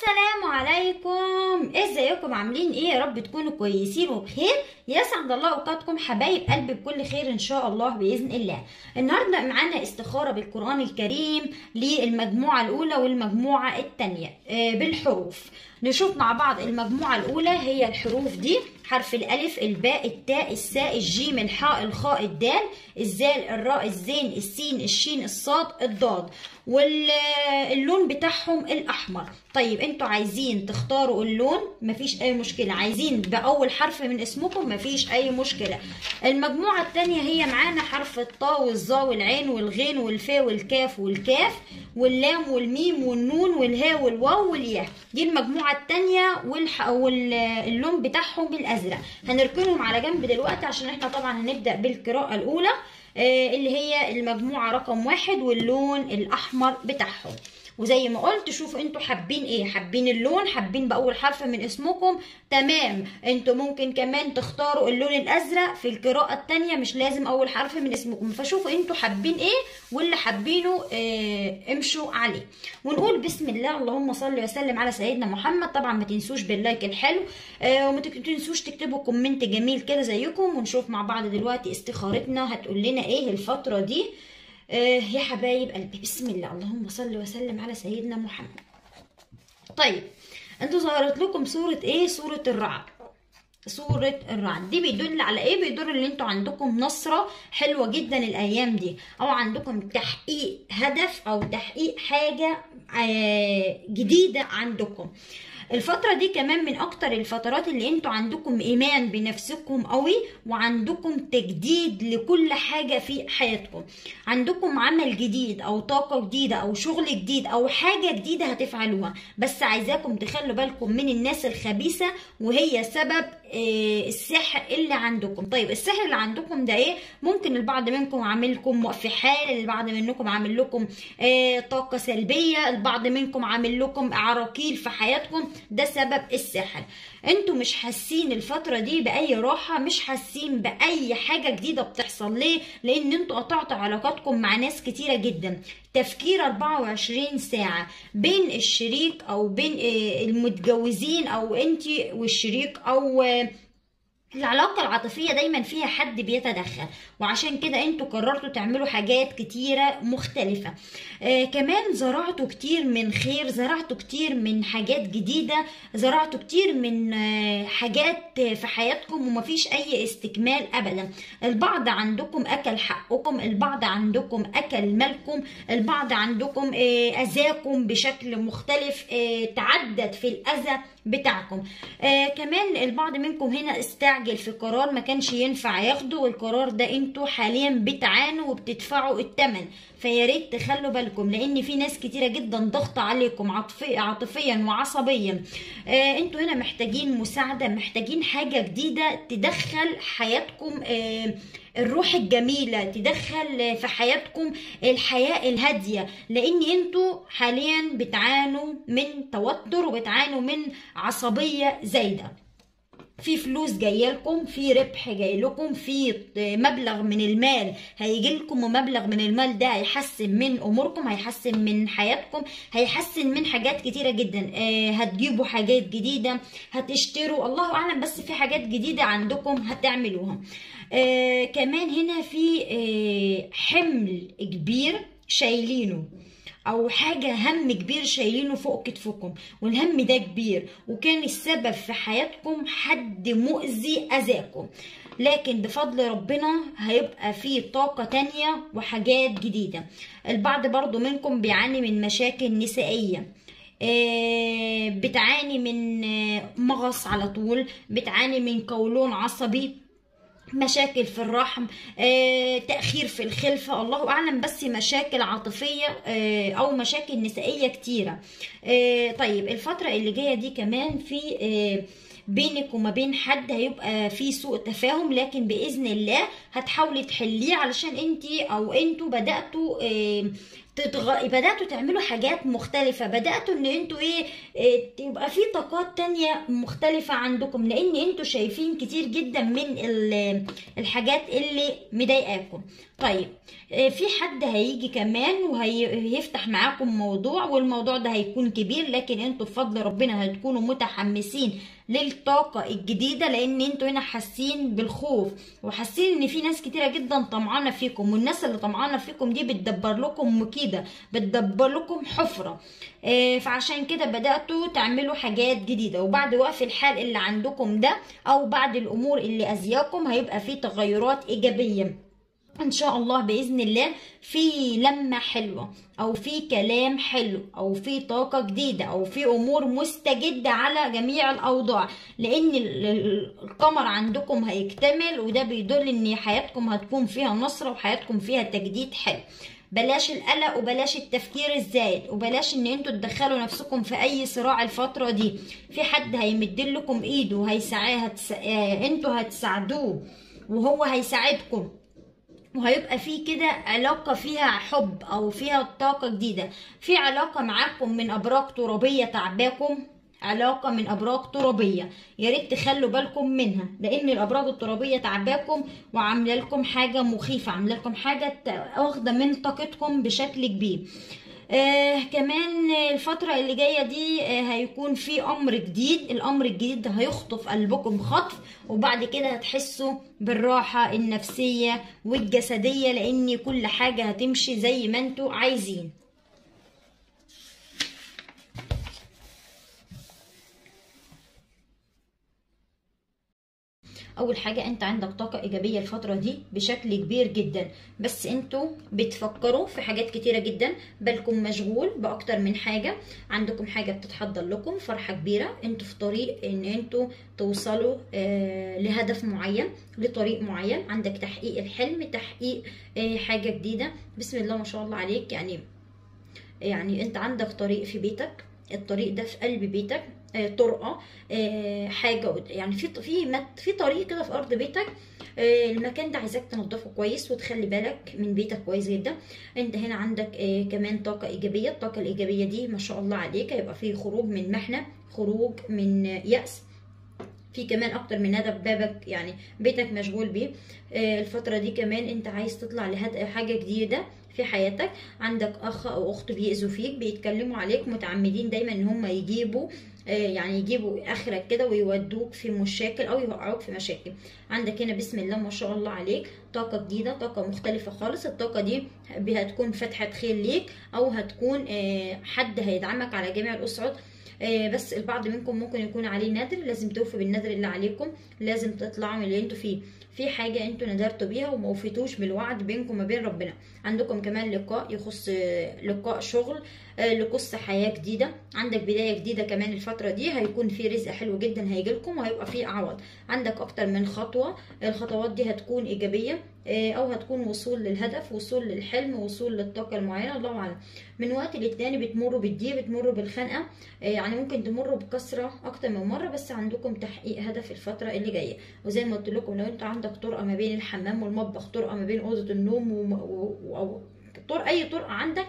السلام عليكم ازيكم عاملين ايه يا رب تكونوا كويسين وبخير يسعد الله اوقاتكم حبايب قلبي بكل خير ان شاء الله باذن الله النهارده معانا استخاره بالقران الكريم للمجموعه الاولى والمجموعه الثانيه بالحروف نشوف مع بعض المجموعه الاولى هي الحروف دي حرف الالف الباء التاء الساء الجيم الحاء الخاء الدال الزال الراء الزين السين الشين الصاد الضاد واللون بتاعهم الاحمر طيب انتوا عايزين تختاروا اللون مفيش اي مشكله عايزين باول حرف من اسمكم مفيش اي مشكله المجموعه الثانيه هي معانا حرف الطاء والظا والعين والغين والفاء والكاف والكاف واللام والميم والنون والهاء والواو والياء دي المجموعه الثانيه والح... واللون بتاعهم الازرق هنركنهم على جنب دلوقتي عشان احنا طبعا هنبدا بالقراءه الاولى اللي هي المجموعه رقم واحد واللون الاحمر بتاعهم وزي ما قلت شوفوا انتوا حابين ايه حابين اللون حابين باول حرف من اسمكم تمام انتوا ممكن كمان تختاروا اللون الازرق في القراءه الثانيه مش لازم اول حرف من اسمكم فشوفوا انتوا حابين ايه واللي حابينه اه امشوا عليه ونقول بسم الله اللهم صل وسلم على سيدنا محمد طبعا ما تنسوش باللايك الحلو اه وما تنسوش تكتبوا كومنت جميل كده زيكم ونشوف مع بعض دلوقتي استخارتنا هتقول لنا ايه الفتره دي آه يا حبايب قلبي بسم الله اللهم صل وسلم على سيدنا محمد طيب انتوا ظهرت لكم صورة ايه صورة الرعد صورة الرعد دي بيدل على ايه بيدل ان انتوا عندكم نصرة حلوة جدا الايام دي او عندكم تحقيق هدف او تحقيق حاجة آه جديدة عندكم الفترة دي كمان من أكتر الفترات اللي انتوا عندكم إيمان بنفسكم قوي وعندكم تجديد لكل حاجة في حياتكم عندكم عمل جديد أو طاقة جديدة أو شغل جديد أو حاجة جديدة هتفعلوها بس عايزاكم تخلوا بالكم من الناس الخبيثة وهي سبب السحر اللي عندكم طيب السحر اللي عندكم ده ايه ممكن البعض منكم عامل لكم في حال البعض منكم عامل لكم طاقة سلبية البعض منكم عامل لكم عراقيل في حياتكم ده سبب السحر انتوا مش حاسين الفترة دي بأي راحة مش حاسين بأي حاجة جديدة بتحصل ليه لأن انتوا قطعتوا علاقاتكم مع ناس كتيرة جدا تفكير 24 ساعة بين الشريك أو بين المتجوزين أو انتي والشريك أو العلاقة العاطفية دايما فيها حد بيتدخل وعشان كده انتوا قررتوا تعملوا حاجات كتيرة مختلفة آه كمان زرعتوا كتير من خير زرعتوا كتير من حاجات جديدة زرعتوا كتير من آه حاجات في حياتكم ومفيش اي استكمال ابدا البعض عندكم اكل حقكم البعض عندكم اكل مالكم البعض عندكم آه اذاكم بشكل مختلف آه تعدد في الاذى بتاعكم آه كمان البعض منكم هنا استعجل في قرار ما كانش ينفع ياخده والقرار ده انتوا حاليا بتعانوا وبتدفعوا الثمن فيا ريت تخلوا بالكم لان في ناس كتيره جدا ضغط عليكم عاطفيا عاطفيا وعصبيا آه انتوا هنا محتاجين مساعده محتاجين حاجه جديده تدخل حياتكم آه الروح الجميلة تدخل في حياتكم الحياة الهادية لان انتوا حاليا بتعانوا من توتر وبتعانوا من عصبية زايدة في فلوس جايه لكم في ربح جاي لكم في مبلغ من المال هيجي لكم ومبلغ من المال ده هيحسن من اموركم هيحسن من حياتكم هيحسن من حاجات كتيره جدا آه هتجيبوا حاجات جديده هتشتروا الله اعلم بس في حاجات جديده عندكم هتعملوها آه كمان هنا في آه حمل كبير شايلينه او حاجة هم كبير شايلينه فوق كتفكم والهم ده كبير وكان السبب في حياتكم حد مؤذي اذاكم لكن بفضل ربنا هيبقى فيه طاقة تانية وحاجات جديدة البعض برضو منكم بيعاني من مشاكل نسائية بتعاني من مغص على طول بتعاني من قولون عصبي مشاكل في الرحم آه، تأخير في الخلفة الله أعلم بس مشاكل عاطفية آه، أو مشاكل نسائية كتيرة آه، طيب الفترة اللي جاية دي كمان في آه، بينك وما بين حد هيبقى في سوء تفاهم لكن باذن الله هتحاولي تحليه علشان انتي او انتوا بداتوا آه، تتغ... بداتوا تعملوا حاجات مختلفه بداتوا ان انتوا ايه آه، تبقى في طاقات تانية مختلفه عندكم لان انتوا شايفين كتير جدا من ال- الحاجات اللي مضايقاكم طيب آه، في حد هيجي كمان وهيفتح معاكم موضوع والموضوع ده هيكون كبير لكن انتوا بفضل ربنا هتكونوا متحمسين للطاقة الجديدة لان انتوا هنا حاسين بالخوف وحاسين ان في ناس كتيرة جدا طمعانة فيكم والناس اللي طمعانة فيكم دي بتدبر لكم مكيدة بتدبر لكم حفرة آه، فعشان كده بدأتوا تعملوا حاجات جديدة وبعد وقف الحال اللي عندكم ده او بعد الامور اللي ازياكم هيبقى في تغيرات ايجابية ان شاء الله باذن الله في لمه حلوه او في كلام حلو او في طاقه جديده او في امور مستجده على جميع الاوضاع لان ال- ال- القمر عندكم هيكتمل وده بيدل ان حياتكم هتكون فيها نصره وحياتكم فيها تجديد حلو بلاش القلق وبلاش التفكير الزايد وبلاش ان انتوا تدخلوا نفسكم في اي صراع الفتره دي في حد هيمد لكم ايده وهيساعد هتس... آه، انتوا هتساعدوه وهو هيساعدكم وهيبقى في كده علاقة فيها حب أو فيها طاقة جديدة في علاقة معاكم من أبراج ترابية تعباكم علاقة من أبراج ترابية يا ريت تخلوا بالكم منها لأن الأبراج الترابية تعباكم وعاملة لكم حاجة مخيفة عاملة لكم حاجة ت- واخدة من طاقتكم بشكل كبير آه كمان الفترة اللي جاية دي آه هيكون في أمر جديد الأمر الجديد ده هيخطف قلبكم خطف وبعد كده هتحسوا بالراحة النفسية والجسدية لأن كل حاجة هتمشي زي ما انتوا عايزين اول حاجه انت عندك طاقه ايجابيه الفتره دي بشكل كبير جدا بس انتوا بتفكروا في حاجات كتيره جدا بالكم مشغول باكتر من حاجه عندكم حاجه بتتحضر لكم فرحه كبيره انتوا في طريق ان انتوا توصلوا آه لهدف معين لطريق معين عندك تحقيق الحلم تحقيق آه حاجه جديده بسم الله ما شاء الله عليك يعني يعني انت عندك طريق في بيتك الطريق ده في قلب بيتك آه، طرقه آه، حاجه قد- يعني في في مت- في طريق كده في ارض بيتك آه، المكان ده عايزاك تنضفه كويس وتخلي بالك من بيتك كويس جدا انت هنا عندك آه، كمان طاقه ايجابيه الطاقه الايجابيه دي ما شاء الله عليك هيبقى في خروج من محنه خروج من آه، يأس في كمان اكتر من هدف بابك يعني بيتك مشغول بيه آه، الفترة دي كمان انت عايز تطلع لهد حاجة جديدة في حياتك عندك اخ او اخت بيأذوا فيك بيتكلموا عليك متعمدين دايما ان هم يجيبوا آه، يعني يجيبوا اخرك كده ويودوك في مشاكل او يوقعوك في مشاكل عندك هنا بسم الله ما شاء الله عليك طاقة جديدة طاقة مختلفة خالص الطاقة دي هتكون فتحة خير ليك او هتكون آه، حد هيدعمك على جميع الاصعد آه، بس البعض منكم ممكن يكون عليه نذر لازم توفوا بالنذر اللي عليكم لازم تطلعوا من اللي انتوا فيه في حاجة انتوا ندرتوا بيها وما وفيتوش بالوعد بينكم وما بين ربنا عندكم كمان لقاء يخص آه، لقاء شغل آه، يخص حياة جديدة عندك بداية جديدة كمان الفترة دي هيكون في رزق حلو جدا هيجيلكم وهيبقى في عوض عندك اكتر من خطوة الخطوات دي هتكون ايجابية آه، او هتكون وصول للهدف وصول للحلم وصول للطاقة المعينة الله اعلم من وقت للتاني بتمروا بالضيق بتمروا بالخنقة آه، يعني ممكن تمروا بكسرة اكتر من مرة بس عندكم تحقيق هدف الفترة اللي جاية وزي ما قلت لكم لو انت عندك طرقة ما بين الحمام والمطبخ طرقة ما بين أوضة النوم وم- و... و... أو طرق أي طرقة عندك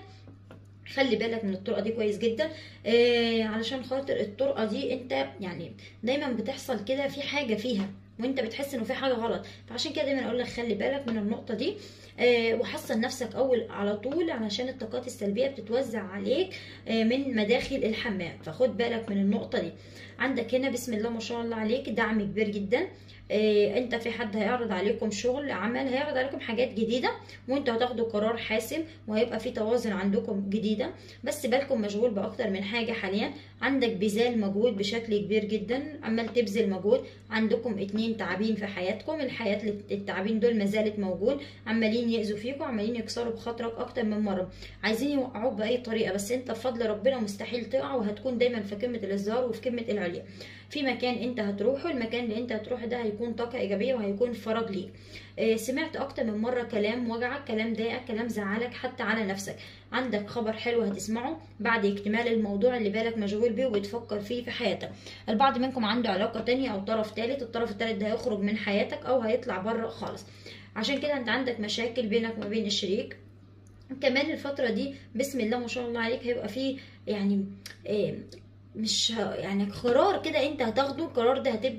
خلي بالك من الطرقه دي كويس جدا آه علشان خاطر الطرقه دي انت يعني دايما بتحصل كده في حاجه فيها وانت بتحس انه في حاجه غلط فعشان كده دايما اقول لك خلي بالك من النقطه دي آه وحصن نفسك اول على طول علشان الطاقات السلبيه بتتوزع عليك آه من مداخل الحمام فخد بالك من النقطه دي عندك هنا بسم الله ما شاء الله عليك دعم كبير جدا آه انت في حد هيعرض عليكم شغل عمل هيعرض عليكم حاجات جديده وانتوا هتاخدوا قرار حاسم وهيبقى في توازن عندكم جديده بس بالكم مشغول باكتر من حاجه حاليا عندك بذال مجهود بشكل كبير جدا عمال تبذل مجهود عندكم اتنين تعابين في حياتكم الحياة التعابين دول ما زالت موجود عمالين يأذوا فيكم عمالين يكسروا بخاطرك اكتر من مره عايزين يوقعوك باي طريقه بس انت بفضل ربنا مستحيل تقع وهتكون دايما في قمه الازدهار وفي قمه العليا في مكان انت هتروحه المكان اللي انت هتروحه ده هيكون طاقه ايجابيه وهيكون فرج ليك آه، سمعت اكتر من مره كلام وجعك كلام ضايقك كلام زعلك حتى على نفسك عندك خبر حلو هتسمعه بعد اكتمال الموضوع اللي بالك مشغول بيه وبتفكر فيه في حياتك البعض منكم عنده علاقه تانية او طرف ثالث الطرف الثالث ده هيخرج من حياتك او هيطلع بره خالص عشان كده انت عندك مشاكل بينك وما بين الشريك كمان الفترة دي بسم الله ما شاء الله عليك هيبقى فيه يعني إيه مش ه- يعني قرار كده انت هتاخده القرار ده هتبدأ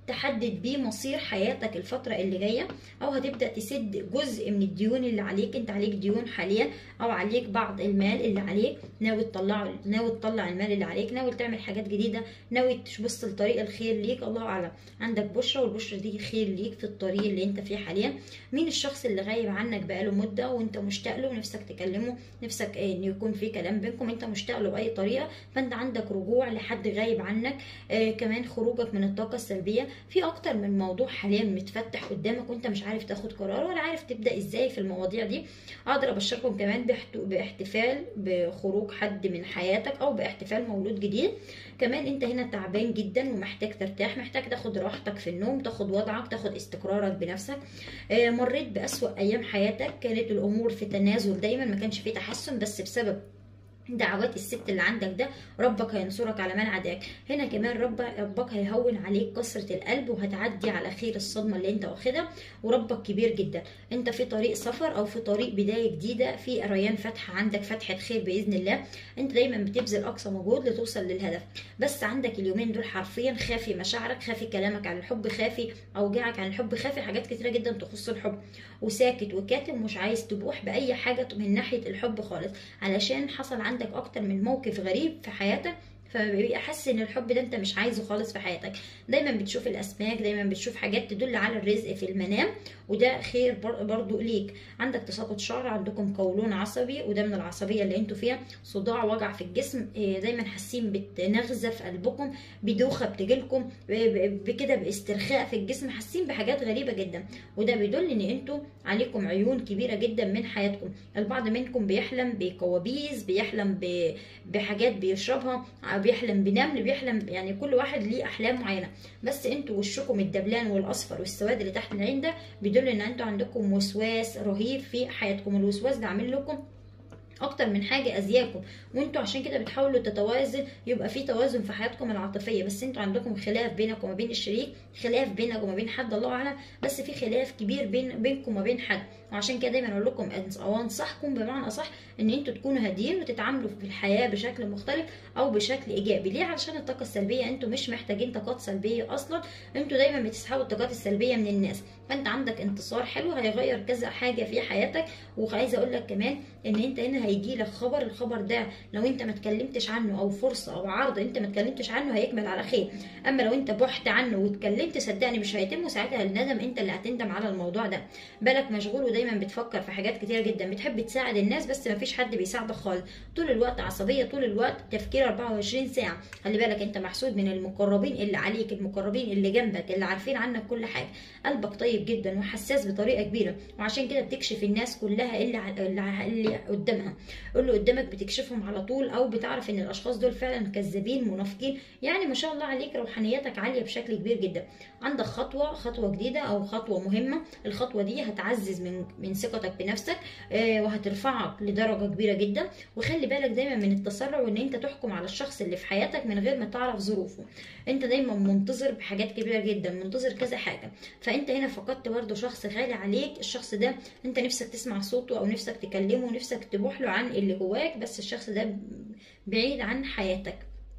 تحدد بيه مصير حياتك الفترة اللي جاية أو هتبدأ تسد جزء من الديون اللي عليك أنت عليك ديون حاليا أو عليك بعض المال اللي عليك ناوي تطلعه ناوي تطلع المال اللي عليك ناوي تعمل حاجات جديدة ناوي تبص لطريق الخير ليك الله أعلم عندك بشرة والبشرة دي خير ليك في الطريق اللي أنت فيه حاليا مين الشخص اللي غايب عنك بقاله مدة وأنت مشتاق له ونفسك تكلمه نفسك إن يكون في كلام بينكم أنت مشتاق له بأي طريقة فأنت عندك رجوع لحد غايب عنك آه كمان خروجك من الطاقة السلبية في اكتر من موضوع حاليا متفتح قدامك وانت مش عارف تاخد قرار ولا عارف تبدا ازاي في المواضيع دي اقدر ابشركم كمان باحتفال بخروج حد من حياتك او باحتفال مولود جديد كمان انت هنا تعبان جدا ومحتاج ترتاح محتاج تاخد راحتك في النوم تاخد وضعك تاخد استقرارك بنفسك آه مريت باسوا ايام حياتك كانت الامور في تنازل دايما ما كانش في تحسن بس بسبب دعوات الست اللي عندك ده ربك هينصرك على من عداك هنا كمان رب ربك هيهون عليك كسرة القلب وهتعدي على خير الصدمة اللي انت واخدها وربك كبير جدا انت في طريق سفر او في طريق بداية جديدة في ريان فتحة عندك فتحة خير بإذن الله انت دايما بتبذل اقصى مجهود لتوصل للهدف بس عندك اليومين دول حرفيا خافي مشاعرك خافي كلامك عن الحب خافي اوجاعك عن الحب خافي حاجات كتيرة جدا تخص الحب وساكت وكاتم مش عايز تبوح بأي حاجة من ناحية الحب خالص علشان حصل عندك عندك اكتر من موقف غريب في حياتك فبيبقى حاسس ان الحب ده انت مش عايزه خالص في حياتك دايما بتشوف الاسماك دايما بتشوف حاجات تدل على الرزق في المنام وده خير برضو ليك عندك تساقط شعر عندكم قولون عصبي وده من العصبيه اللي انتوا فيها صداع وجع في الجسم دايما حاسين بنغزه في قلبكم بدوخه بتجيلكم بكده باسترخاء في الجسم حاسين بحاجات غريبه جدا وده بيدل ان انتوا عليكم عيون كبيره جدا من حياتكم البعض منكم بيحلم بكوابيس بيحلم بحاجات بيشربها بيحلم بنمل بيحلم يعني كل واحد ليه احلام معينه بس انتوا وشكم الدبلان والاصفر والسواد اللي تحت العين ده بيدل ان انتوا عندكم وسواس رهيب في حياتكم الوسواس ده عامل لكم اكتر من حاجه اذياكم وانتوا عشان كده بتحاولوا تتوازن يبقى في توازن في حياتكم العاطفيه بس انتوا عندكم خلاف بينك وما بين الشريك خلاف بينك وما بين حد الله اعلم بس في خلاف كبير بين بينكم وما بين حد وعشان كده دايما اقول لكم او انصحكم بمعنى اصح ان انتوا تكونوا هاديين وتتعاملوا في الحياه بشكل مختلف او بشكل ايجابي ليه علشان الطاقه السلبيه انتوا مش محتاجين طاقات سلبيه اصلا انتوا دايما بتسحبوا الطاقات السلبيه من الناس فانت عندك انتصار حلو هيغير كذا حاجه في حياتك وعايزه اقول لك كمان ان انت هنا هيجي لك خبر الخبر ده لو انت ما اتكلمتش عنه او فرصه او عرض انت ما اتكلمتش عنه هيكمل على خير اما لو انت بحت عنه واتكلمت صدقني مش هيتم وساعتها الندم انت اللي هتندم على الموضوع ده بالك مشغول ودايما بتفكر في حاجات كتيره جدا بتحب تساعد الناس بس ما فيش حد بيساعدك خالص طول الوقت عصبيه طول الوقت تفكير 24 ساعه خلي بالك انت محسود من المقربين اللي عليك المقربين اللي جنبك اللي عارفين عنك كل حاجه قلبك طيب جدا وحساس بطريقه كبيره وعشان كده بتكشف الناس كلها اللي اللي قدامها اللي قدامك بتكشفهم على طول او بتعرف ان الاشخاص دول فعلا كذابين منافقين يعني ما شاء الله عليك روحانيتك عاليه بشكل كبير جدا عندك خطوه خطوه جديده او خطوه مهمه الخطوه دي هتعزز من من ثقتك بنفسك آه وهترفعك لدرجه كبيره جدا وخلي بالك دايما من التسرع وان انت تحكم على الشخص اللي في حياتك من غير ما تعرف ظروفه انت دايما منتظر بحاجات كبيره جدا منتظر كذا حاجه فانت هنا فقدت برضه شخص غالي عليك الشخص ده انت نفسك تسمع صوته او نفسك تكلمه ونفسك تبوح له عن اللي جواك بس الشخص ده بعيد عن حياتك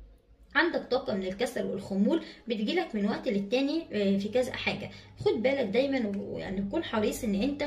عندك طاقه من الكسل والخمول بتجيلك من وقت للتاني في كذا حاجه خد بالك دايما ويعني كن حريص ان انت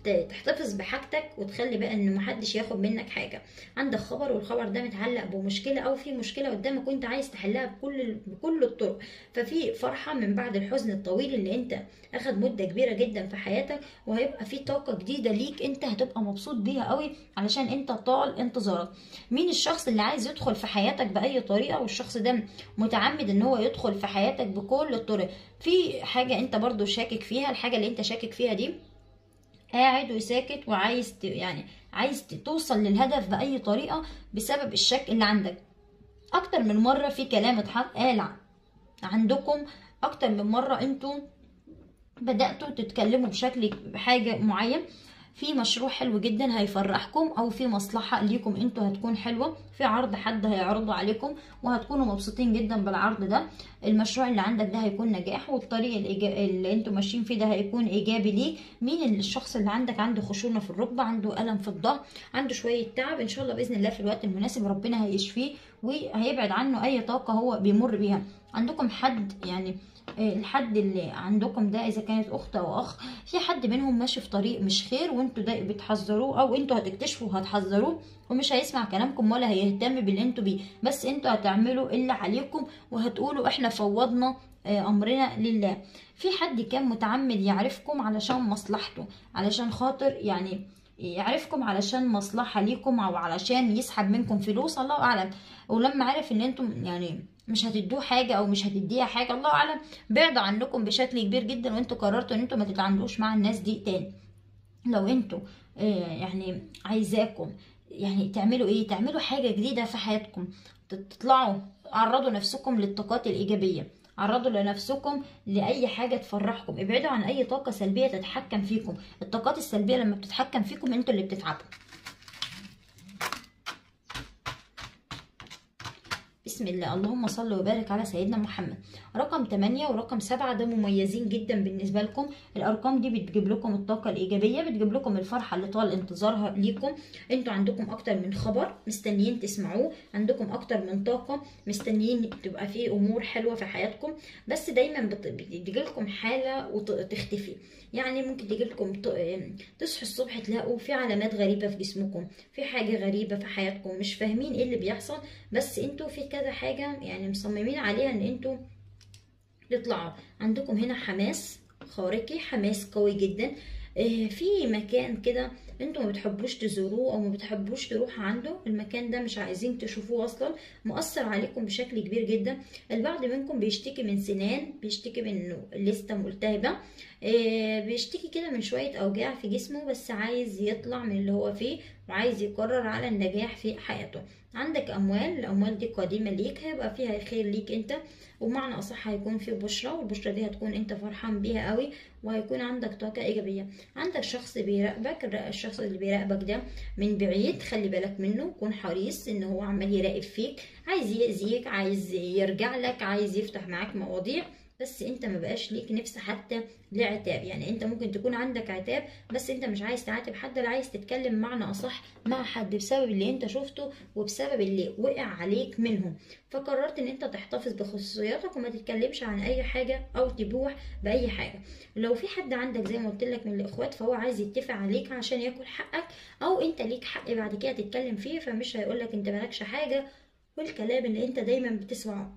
تحتفظ بحاجتك وتخلي بقى ان محدش ياخد منك حاجه عندك خبر والخبر ده متعلق بمشكله او في مشكله قدامك وانت عايز تحلها بكل بكل الطرق ففي فرحه من بعد الحزن الطويل اللي انت اخد مده كبيره جدا في حياتك وهيبقى في طاقه جديده ليك انت هتبقى مبسوط بيها قوي علشان انت طال انتظارك مين الشخص اللي عايز يدخل في حياتك باي طريقه والشخص ده متعمد ان هو يدخل في حياتك بكل الطرق في حاجه انت برضو شاكك فيها الحاجه اللي انت شاكك فيها دي قاعد وساكت وعايز يعني عايز توصل للهدف باي طريقه بسبب الشك اللي عندك اكتر من مره في كلام اتقال عندكم اكتر من مره انتوا بداتوا تتكلموا بشكل بحاجه معين في مشروع حلو جدا هيفرحكم او في مصلحه ليكم انتوا هتكون حلوه في عرض حد هيعرضه عليكم وهتكونوا مبسوطين جدا بالعرض ده المشروع اللي عندك ده هيكون نجاح والطريق الإيجا... اللي انتوا ماشيين فيه ده هيكون ايجابي ليك مين الشخص اللي عندك عنده خشونه في الركبه عنده الم في الظهر عنده شويه تعب ان شاء الله باذن الله في الوقت المناسب ربنا هيشفيه وهيبعد عنه اي طاقه هو بيمر بيها عندكم حد يعني آه، الحد اللي عندكم ده اذا كانت اخت او اخ في حد منهم ماشي في طريق مش خير وانتوا ده بتحذروه او انتوا هتكتشفوا هتحذروه ومش هيسمع كلامكم ولا هيهتم باللي انتوا بيه بس انتوا هتعملوا اللي عليكم وهتقولوا احنا فوضنا آه، امرنا لله في حد كان متعمد يعرفكم علشان مصلحته علشان خاطر يعني يعرفكم علشان مصلحة ليكم او علشان يسحب منكم فلوس الله اعلم ولما عرف ان انتم يعني مش هتدوه حاجة او مش هتديها حاجة الله اعلم بعد عنكم بشكل كبير جدا وانتوا قررتوا ان انتوا ما تتعاملوش مع الناس دي تاني لو انتوا آه، يعني عايزاكم يعني تعملوا ايه تعملوا حاجة جديدة في حياتكم تطلعوا عرضوا نفسكم للطاقات الإيجابية عرضوا لنفسكم لأي حاجة تفرحكم ابعدوا عن أي طاقة سلبية تتحكم فيكم الطاقات السلبية لما بتتحكم فيكم انتوا اللي بتتعبوا بسم الله اللهم صل وبارك على سيدنا محمد رقم 8 ورقم 7 ده مميزين جدا بالنسبة لكم الأرقام دي بتجيب لكم الطاقة الإيجابية بتجيب لكم الفرحة اللي طال انتظارها ليكم انتوا عندكم أكتر من خبر مستنيين تسمعوه عندكم أكتر من طاقة مستنيين تبقى فيه أمور حلوة في حياتكم بس دايما بتجي لكم حالة وتختفي يعني ممكن تجي لكم تصحوا الصبح تلاقوا في علامات غريبة في جسمكم في حاجة غريبة في حياتكم مش فاهمين ايه اللي بيحصل بس انتوا في كذا حاجة يعني مصممين عليها ان انتوا تطلعوا عندكم هنا حماس خارقي حماس قوي جدا آه، في مكان كده انتوا ما بتحبوش تزوروه او ما بتحبوش تروحوا عنده المكان ده مش عايزين تشوفوه اصلا مؤثر عليكم بشكل كبير جدا البعض منكم بيشتكي من سنان بيشتكي من لسه ملتهبه آه، بيشتكي كده من شويه اوجاع في جسمه بس عايز يطلع من اللي هو فيه وعايز يقرر على النجاح في حياته عندك اموال الاموال دي قادمه ليك هيبقى فيها خير ليك انت ومعنى اصح هيكون في بشرة والبشرة دي هتكون انت فرحان بيها قوي وهيكون عندك طاقة ايجابية عندك شخص بيراقبك الشخص اللي بيراقبك ده من بعيد خلي بالك منه كون حريص ان هو عمال يراقب فيك عايز يأذيك عايز يرجع لك عايز يفتح معاك مواضيع بس انت ما بقاش ليك نفس حتى لعتاب يعني انت ممكن تكون عندك عتاب بس انت مش عايز تعاتب حد ولا عايز تتكلم معنى اصح مع حد بسبب اللي انت شفته وبسبب اللي وقع عليك منهم فقررت ان انت تحتفظ بخصوصياتك وما تتكلمش عن اي حاجه او تبوح باي حاجه لو في حد عندك زي ما قلت لك من الاخوات فهو عايز يتفق عليك عشان ياكل حقك او انت ليك حق بعد كده تتكلم فيه فمش هيقولك انت مالكش حاجه والكلام اللي انت دايما بتسمعه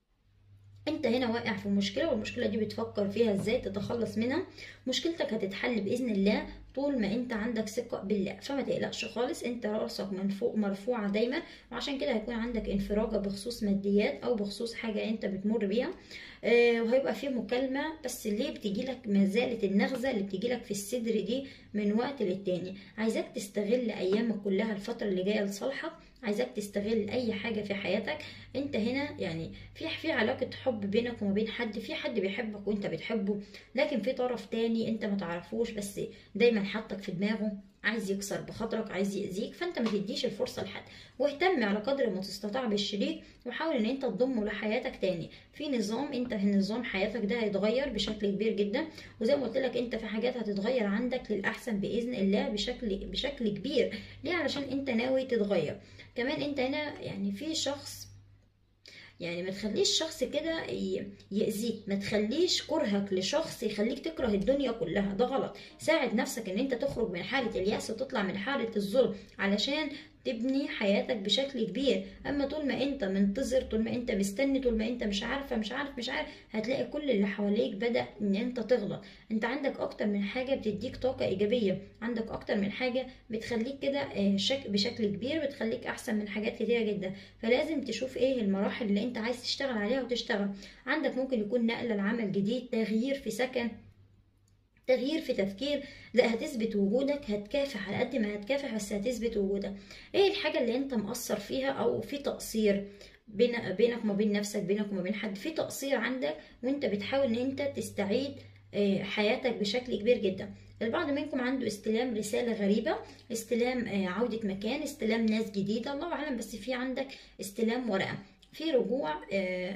انت هنا واقع في مشكله والمشكله دي بتفكر فيها ازاي تتخلص منها مشكلتك هتتحل باذن الله طول ما انت عندك ثقه بالله فما تقلقش خالص انت راسك من فوق مرفوعه دايما وعشان كده هيكون عندك انفراجه بخصوص ماديات او بخصوص حاجه انت بتمر بيها آه وهيبقى في مكالمه بس ليه بتجي لك ما زالت النغزه اللي بتجي لك في الصدر دي من وقت للتاني عايزاك تستغل ايامك كلها الفتره اللي جايه لصالحك عايزاك تستغل اي حاجه في حياتك انت هنا يعني في في علاقه حب بينك وما بين حد في حد بيحبك وانت بتحبه لكن في طرف تاني انت ما تعرفوش بس دايما حاطك في دماغه عايز يكسر بخاطرك عايز يأذيك فانت ما تديش الفرصه لحد واهتم على قدر ما تستطيع بالشريك وحاول ان انت تضمه لحياتك تاني في نظام انت في نظام حياتك ده هيتغير بشكل كبير جدا وزي ما قلت لك انت في حاجات هتتغير عندك للاحسن باذن الله بشكل بشكل كبير ليه علشان انت ناوي تتغير كمان انت هنا يعني في شخص يعني ما تخليش شخص كده يأذيك ما تخليش كرهك لشخص يخليك تكره الدنيا كلها ده غلط ساعد نفسك ان انت تخرج من حالة اليأس وتطلع من حالة الظلم علشان تبني حياتك بشكل كبير اما طول ما انت منتظر طول ما انت مستني طول ما انت مش عارفه مش عارف مش عارف هتلاقي كل اللي حواليك بدا ان انت تغلط انت عندك اكتر من حاجه بتديك طاقه ايجابيه عندك اكتر من حاجه بتخليك كده آه، شك بشكل كبير بتخليك احسن من حاجات كتيره جدا فلازم تشوف ايه المراحل اللي انت عايز تشتغل عليها وتشتغل عندك ممكن يكون نقله لعمل جديد تغيير في سكن تغيير في تفكير لا هتثبت وجودك هتكافح على قد ما هتكافح بس هتثبت وجودك ايه الحاجه اللي انت مقصر فيها او في تقصير بين بينك وما بين نفسك بينك وما بين حد في تقصير عندك وانت بتحاول ان انت تستعيد آه، حياتك بشكل كبير جدا البعض منكم عنده استلام رسالة غريبة استلام آه، عودة مكان استلام ناس جديدة الله أعلم بس في عندك استلام ورقة في رجوع آه،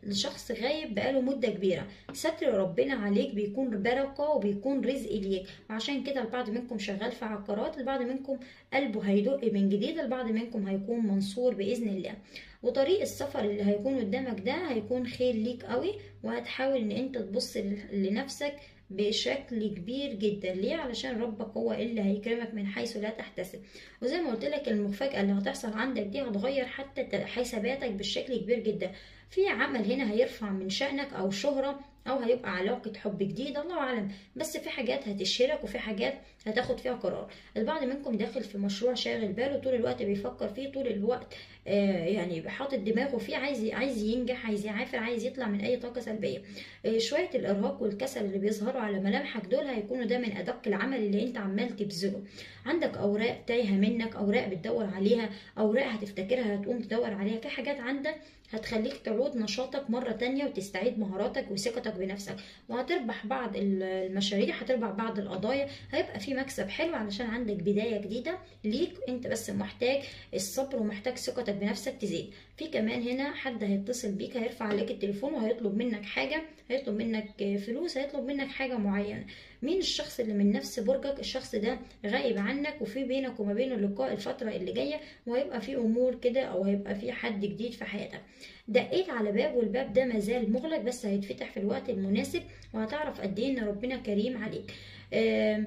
لشخص غايب بقاله مدة كبيرة ستر ربنا عليك بيكون بركة وبيكون رزق ليك وعشان كده البعض منكم شغال في عقارات البعض منكم قلبه هيدق من جديد البعض منكم هيكون منصور بإذن الله وطريق السفر اللي هيكون قدامك ده هيكون خير ليك قوي وهتحاول ان انت تبص لنفسك بشكل كبير جدا ليه علشان ربك هو اللي هيكرمك من حيث لا تحتسب وزي ما قلت لك المفاجاه اللي هتحصل عندك دي هتغير حتى حساباتك بشكل كبير جدا في عمل هنا هيرفع من شأنك او شهره او هيبقى علاقه حب جديده الله اعلم بس في حاجات هتشهرك وفي حاجات هتاخد فيها قرار البعض منكم داخل في مشروع شاغل باله طول الوقت بيفكر فيه طول الوقت آه يعني حاطط دماغه فيه عايز عايز ينجح عايز يعافر عايز يطلع من اي طاقه سلبيه آه شويه الارهاق والكسل اللي بيظهروا على ملامحك دول هيكونوا ده من ادق العمل اللي انت عمال تبذله عندك اوراق تايهه منك اوراق بتدور عليها اوراق هتفتكرها هتقوم تدور عليها في حاجات عندك هتخليك تعود نشاطك مرة تانية وتستعيد مهاراتك وثقتك بنفسك وهتربح بعض المشاريع هتربح بعض القضايا هيبقى في مكسب حلو علشان عندك بداية جديدة ليك انت بس محتاج الصبر ومحتاج ثقتك بنفسك تزيد في كمان هنا حد هيتصل بيك هيرفع عليك التليفون وهيطلب منك حاجة هيطلب منك فلوس هيطلب منك حاجة معينة مين الشخص اللي من نفس برجك الشخص ده غايب عنك وفي بينك وما بينه لقاء الفترة اللي جاية وهيبقى في امور كده او هيبقى في حد جديد في حياتك دقيت على باب والباب ده مازال مغلق بس هيتفتح في الوقت المناسب وهتعرف قد ايه ان ربنا كريم عليك آه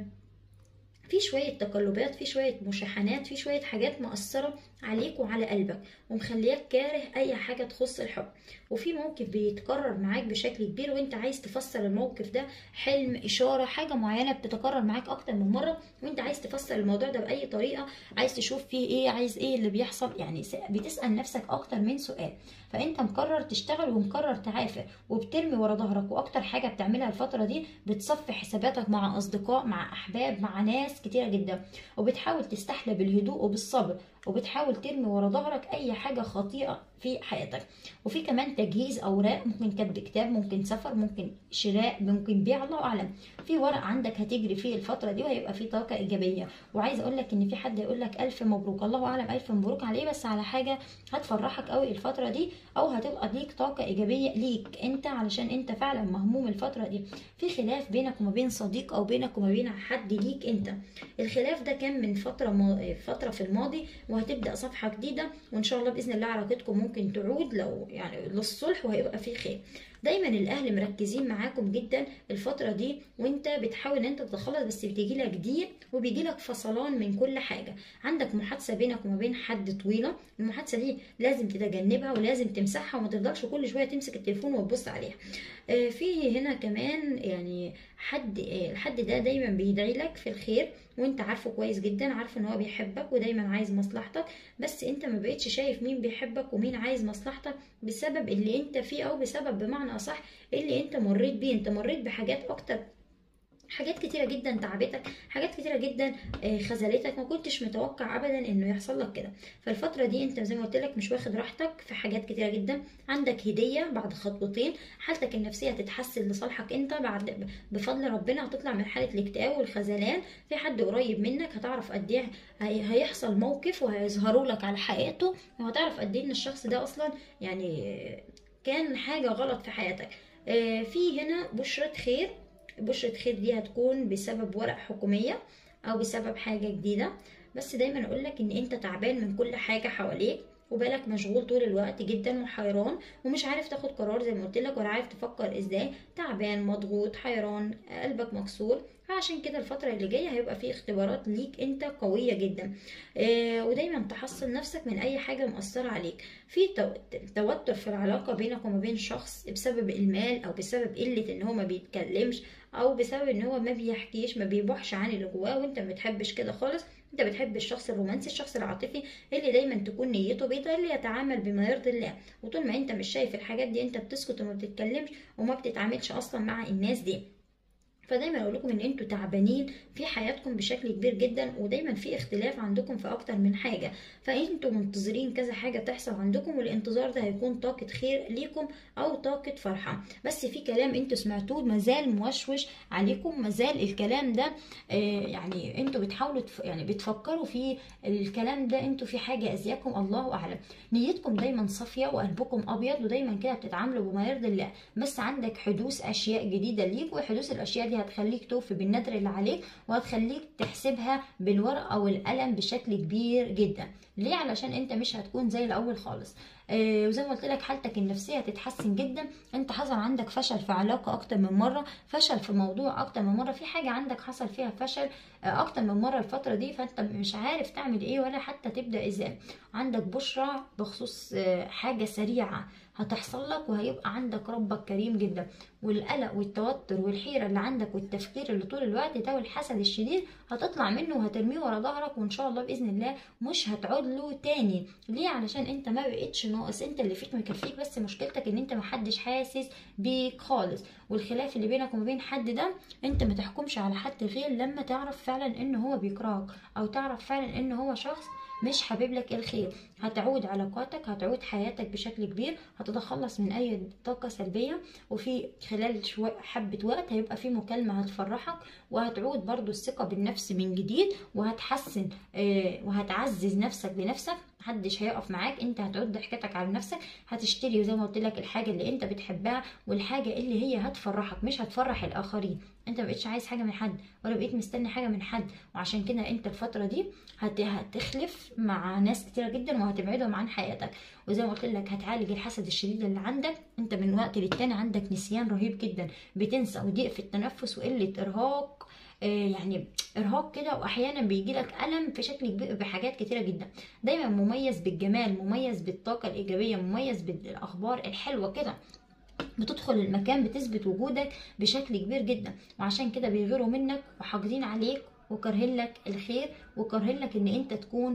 في شوية تقلبات في شوية مشاحنات في شوية حاجات مأثرة عليك وعلى قلبك ومخلياك كاره أي حاجة تخص الحب وفي موقف بيتكرر معاك بشكل كبير وانت عايز تفسر الموقف ده حلم إشارة حاجة معينة بتتكرر معاك أكتر من مرة وانت عايز تفسر الموضوع ده بأي طريقة عايز تشوف فيه ايه عايز ايه اللي بيحصل يعني بتسأل نفسك أكتر من سؤال فانت مقرر تشتغل ومقرر تعافر وبترمي ورا ظهرك واكتر حاجه بتعملها الفتره دي بتصفي حساباتك مع اصدقاء مع احباب مع ناس كتيره جدا وبتحاول تستحلى بالهدوء وبالصبر وبتحاول ترمي ورا ظهرك اي حاجه خطيئه في حياتك وفي كمان تجهيز اوراق ممكن كتب كتاب ممكن سفر ممكن شراء ممكن بيع الله اعلم في ورق عندك هتجري فيه الفتره دي وهيبقى فيه طاقه ايجابيه وعايز اقول لك ان في حد يقول لك الف مبروك الله اعلم الف مبروك عليه بس على حاجه هتفرحك قوي الفتره دي او هتبقى ليك طاقه ايجابيه ليك انت علشان انت فعلا مهموم الفتره دي في خلاف بينك وما بين صديق او بينك وما بين حد ليك انت الخلاف ده كان من فتره م... فتره في الماضي وهتبدا صفحه جديده وان شاء الله باذن الله علاقتكم ممكن تعود لو يعني للصلح وهيبقى فيه خير دايما الاهل مركزين معاكم جدا الفتره دي وانت بتحاول ان انت تتخلص بس بتيجي لك ضيق وبيجي لك فصلان من كل حاجه عندك محادثه بينك وما بين حد طويله المحادثه دي لازم تتجنبها ولازم تمسحها وما تفضلش كل شويه تمسك التليفون وتبص عليها في هنا كمان يعني حد الحد ده دايما بيدعي لك في الخير وانت عارفه كويس جدا عارفه ان هو بيحبك ودايما عايز مصلحتك بس انت ما بقتش شايف مين بيحبك ومين عايز مصلحتك بسبب اللي انت فيه او بسبب بمعنى اصح اللي انت مريت بيه انت مريت بحاجات اكتر حاجات كتيره جدا تعبتك حاجات كتيره جدا خذلتك ما كنتش متوقع ابدا انه يحصل لك كده فالفتره دي انت زي ما قلت لك مش واخد راحتك في حاجات كتيره جدا عندك هديه بعد خطوتين حالتك النفسيه هتتحسن لصالحك انت بعد بفضل ربنا هتطلع من حاله الاكتئاب والخذلان في حد قريب منك هتعرف قد ايه هيحصل موقف وهيظهروا لك على حقيقته وهتعرف قد ايه ان الشخص ده اصلا يعني كان حاجه غلط في حياتك في هنا بشرة خير بشرة خير دي هتكون بسبب ورق حكومية أو بسبب حاجة جديدة بس دايما أقولك إن أنت تعبان من كل حاجة حواليك وبالك مشغول طول الوقت جدا وحيران ومش عارف تاخد قرار زي ما قلت لك ولا عارف تفكر ازاي تعبان مضغوط حيران قلبك مكسور فعشان كده الفترة اللي جاية هيبقى في اختبارات ليك انت قوية جدا آه ودايما تحصن نفسك من اي حاجة مؤثرة عليك في توتر في العلاقة بينك وما بين شخص بسبب المال او بسبب قلة ان هو ما بيتكلمش او بسبب ان هو ما بيحكيش ما بيبوحش عن اللي جواه وانت ما بتحبش كده خالص انت بتحب الشخص الرومانسي الشخص العاطفي اللي دايما تكون نيته بيضاء اللي يتعامل بما يرضي الله وطول ما انت مش شايف الحاجات دي انت بتسكت وما بتتكلمش وما بتتعاملش اصلا مع الناس دي فدايما اقول لكم ان انتوا تعبانين في حياتكم بشكل كبير جدا ودايما في اختلاف عندكم في اكتر من حاجه فانتوا منتظرين كذا حاجه تحصل عندكم والانتظار ده هيكون طاقه خير ليكم او طاقه فرحه بس في كلام انتوا سمعتوه مازال موشوش عليكم مازال الكلام ده آه يعني انتوا بتحاولوا تف... يعني بتفكروا في الكلام ده انتوا في حاجه اذياكم الله اعلم نيتكم دايما صافيه وقلبكم ابيض ودايما كده بتتعاملوا بما يرضي الله بس عندك حدوث اشياء جديده ليك وحدوث الاشياء دي هتخليك توفي بالنذر اللي عليك وهتخليك تحسبها بالورقه والقلم بشكل كبير جدا ليه علشان انت مش هتكون زي الاول خالص آه وزي ما قلت لك حالتك النفسيه هتتحسن جدا انت حصل عندك فشل في علاقه اكتر من مره فشل في موضوع اكتر من مره في حاجه عندك حصل فيها فشل آه اكتر من مره الفتره دي فانت مش عارف تعمل ايه ولا حتى تبدا ازاي عندك بشرى بخصوص آه حاجه سريعه هتحصل لك وهيبقى عندك ربك كريم جدا والقلق والتوتر والحيره اللي عندك والتفكير اللي طول الوقت ده والحسد الشديد هتطلع منه وهترميه ورا ظهرك وان شاء الله باذن الله مش هتعود له تاني ليه علشان انت ما بقتش ناقص انت اللي فيك مكفيك بس مشكلتك ان انت محدش حاسس بيك خالص والخلاف اللي بينك وما بين حد ده انت ما تحكمش على حد غير لما تعرف فعلا ان هو بيكرهك او تعرف فعلا ان هو شخص مش حابب لك الخير هتعود علاقاتك هتعود حياتك بشكل كبير هتتخلص من اي طاقه سلبيه وفي خلال شوية حبه وقت هيبقى في مكالمه هتفرحك وهتعود برضو الثقه بالنفس من جديد وهتحسن آه وهتعزز نفسك بنفسك محدش هيقف معاك انت هتعود ضحكتك على نفسك هتشتري زي ما قلت لك الحاجه اللي انت بتحبها والحاجه اللي هي هتفرحك مش هتفرح الاخرين انت مبقتش عايز حاجه من حد ولا بقيت مستني حاجه من حد وعشان كده انت الفتره دي هت... هتخلف مع ناس كتيره جدا وهتبعدهم عن حياتك وزي ما قلت لك هتعالج الحسد الشديد اللي عندك انت من وقت للتاني عندك نسيان رهيب جدا بتنسى وضيق في التنفس وقله ارهاق يعني ارهاق كده واحيانا بيجي لك الم في شكل كبير بحاجات كتيره جدا دايما مميز بالجمال مميز بالطاقه الايجابيه مميز بالاخبار الحلوه كده بتدخل المكان بتثبت وجودك بشكل كبير جدا وعشان كده بيغيروا منك وحاقدين عليك وكارهين لك الخير وكارهين لك ان انت تكون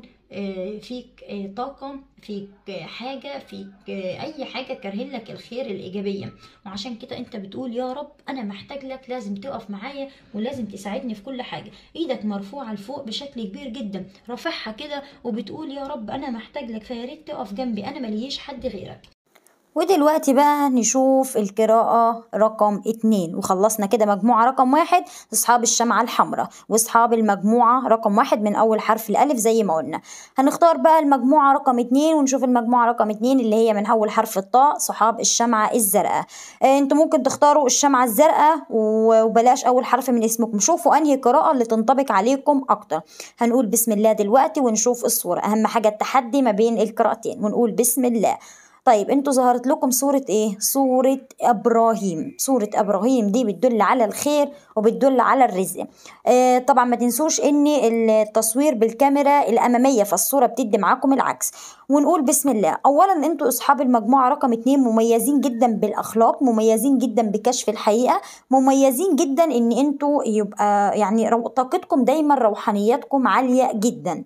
فيك طاقة فيك حاجة فيك اي حاجة كارهين لك الخير الايجابية وعشان كده انت بتقول يا رب انا محتاج لك لازم تقف معايا ولازم تساعدني في كل حاجة ايدك مرفوعة لفوق بشكل كبير جدا رافعها كده وبتقول يا رب انا محتاج لك فياريت تقف جنبي انا مليش حد غيرك ودلوقتي بقى نشوف القراءة رقم اتنين وخلصنا كده مجموعة رقم واحد أصحاب الشمعة الحمراء وأصحاب المجموعة رقم واحد من أول حرف الألف زي ما قلنا هنختار بقى المجموعة رقم اتنين ونشوف المجموعة رقم اتنين اللي هي من أول حرف الطاء صحاب الشمعة الزرقاء آه انتوا ممكن تختاروا الشمعة الزرقاء وبلاش أول حرف من اسمكم شوفوا أنهي قراءة اللي تنطبق عليكم أكتر هنقول بسم الله دلوقتي ونشوف الصورة أهم حاجة التحدي ما بين القراءتين ونقول بسم الله طيب انتوا ظهرت لكم صورة ايه؟ صورة ابراهيم، صورة ابراهيم دي بتدل على الخير وبتدل على الرزق. اه طبعا ما تنسوش ان التصوير بالكاميرا الامامية فالصورة بتدي معاكم العكس. ونقول بسم الله، اولا انتوا اصحاب المجموعة رقم اتنين مميزين جدا بالاخلاق، مميزين جدا بكشف الحقيقة، مميزين جدا ان انتوا يبقى يعني طاقتكم دايما روحانياتكم عالية جدا.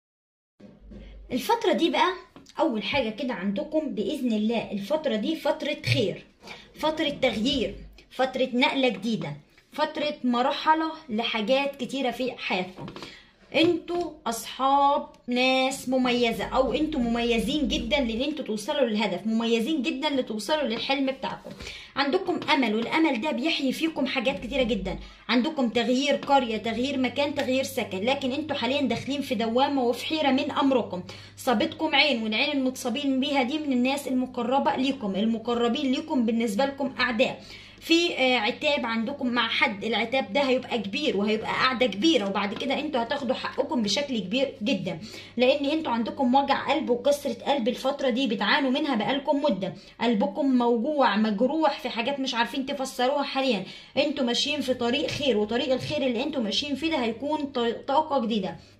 الفترة دي بقى اول حاجه كده عندكم باذن الله الفتره دي فتره خير فتره تغيير فتره نقله جديده فتره مرحله لحاجات كتيره في حياتكم انتوا اصحاب ناس مميزه او انتوا مميزين جدا لان انتوا توصلوا للهدف مميزين جدا لتوصلوا للحلم بتاعكم عندكم امل والامل ده بيحيي فيكم حاجات كتيره جدا عندكم تغيير قريه تغيير مكان تغيير سكن لكن انتوا حاليا داخلين في دوامه وفي حيره من امركم صابتكم عين والعين المتصابين بيها دي من الناس المقربه ليكم المقربين ليكم بالنسبه لكم اعداء في عتاب عندكم مع حد العتاب ده هيبقى كبير وهيبقى قاعده كبيره وبعد كده انتوا هتاخدوا حقكم بشكل كبير جدا لان انتوا عندكم وجع قلب وكسره قلب الفتره دي بتعانوا منها بقالكم مده قلبكم موجوع مجروح في حاجات مش عارفين تفسروها حاليا انتوا ماشيين في طريق خير وطريق الخير اللي انتوا ماشيين فيه ده هيكون طاقه جديده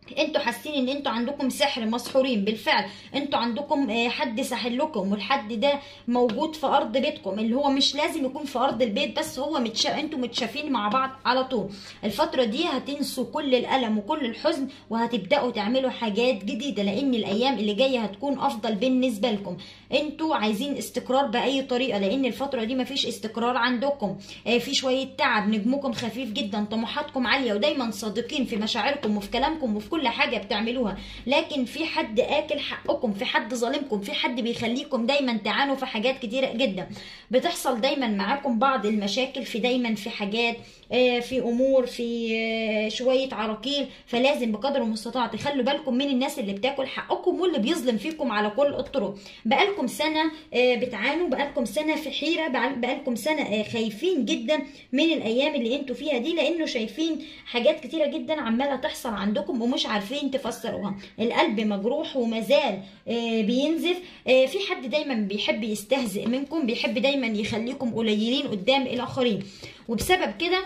انتوا حاسين ان انتوا عندكم سحر مسحورين بالفعل انتوا عندكم آه، حد ساحر لكم والحد ده موجود في ارض بيتكم اللي هو مش لازم يكون في ارض البيت بس هو متشا... انتوا متشافين مع بعض على طول الفتره دي هتنسوا كل الالم وكل الحزن وهتبداوا تعملوا حاجات جديده لان الايام اللي جايه هتكون افضل بالنسبه لكم انتوا عايزين استقرار باي طريقه لان الفتره دي مفيش استقرار عندكم آه، في شويه تعب نجمكم خفيف جدا طموحاتكم عاليه ودايما صادقين في مشاعركم وفي كلامكم وفي كل حاجه بتعملوها لكن في حد اكل حقكم في حد ظالمكم في حد بيخليكم دايما تعانوا في حاجات كتيره جدا بتحصل دايما معاكم بعض المشاكل في دايما في حاجات آه، في امور في آه، شويه عراقيل فلازم بقدر المستطاع تخلوا بالكم من الناس اللي بتاكل حقكم واللي بيظلم فيكم على كل الطرق بقالكم سنه آه، بتعانوا بقالكم سنه في حيره بقال- بقالكم سنه آه، خايفين جدا من الايام اللي انتوا فيها دي لانه شايفين حاجات كتيره جدا عماله تحصل عندكم ومش عارفين تفسروها القلب مجروح ومازال آه، بينزف آه، في حد دايما بيحب يستهزئ منكم بيحب دايما يخليكم قليلين قدام الاخرين وبسبب كده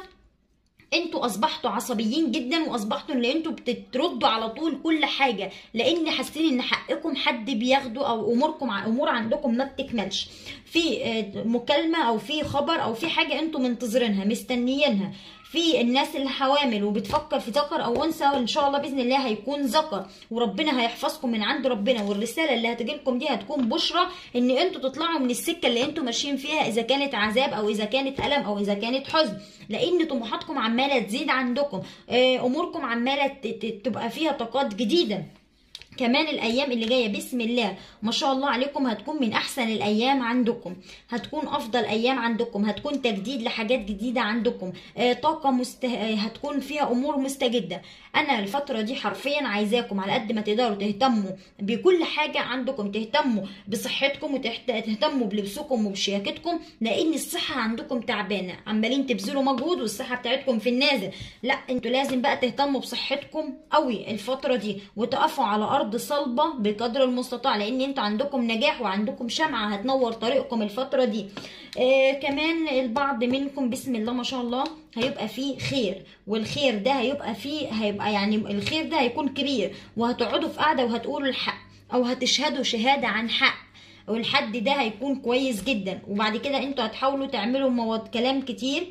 انتوا اصبحتوا عصبيين جدا واصبحتوا ان انتوا بتردوا على طول كل حاجه لان حاسين ان حقكم حد بياخده او اموركم امور عندكم ما بتكملش في آه، مكالمه او في خبر او في حاجه انتوا منتظرينها مستنيينها في الناس اللي حوامل وبتفكر في ذكر او انثى وان شاء الله باذن الله هيكون ذكر وربنا هيحفظكم من عند ربنا والرساله اللي هتجي لكم دي هتكون بشرى ان انتوا تطلعوا من السكه اللي انتوا ماشيين فيها اذا كانت عذاب او اذا كانت الم او اذا كانت حزن لان طموحاتكم عماله تزيد عندكم آه، اموركم عماله ت- ت- تبقى فيها طاقات جديده كمان الايام اللي جايه بسم الله ما شاء الله عليكم هتكون من احسن الايام عندكم هتكون افضل ايام عندكم هتكون تجديد لحاجات جديده عندكم آه، طاقه مست... آه، هتكون فيها امور مستجده انا الفتره دي حرفيا عايزاكم على قد ما تقدروا تهتموا بكل حاجه عندكم تهتموا بصحتكم وتهتموا بلبسكم وبشياكتكم لان الصحه عندكم تعبانه عمالين تبذلوا مجهود والصحه بتاعتكم في النازل لا انتوا لازم بقى تهتموا بصحتكم قوي الفتره دي وتقفوا على ارض صلبه بقدر المستطاع لان انتوا عندكم نجاح وعندكم شمعه هتنور طريقكم الفتره دي آه كمان البعض منكم بسم الله ما شاء الله هيبقى فيه خير والخير ده هيبقى فيه هيبقى يعني الخير ده هيكون كبير وهتقعدوا في قاعده وهتقولوا الحق او هتشهدوا شهاده عن حق والحد ده هيكون كويس جدا وبعد كده انتوا هتحاولوا تعملوا مواد كلام كتير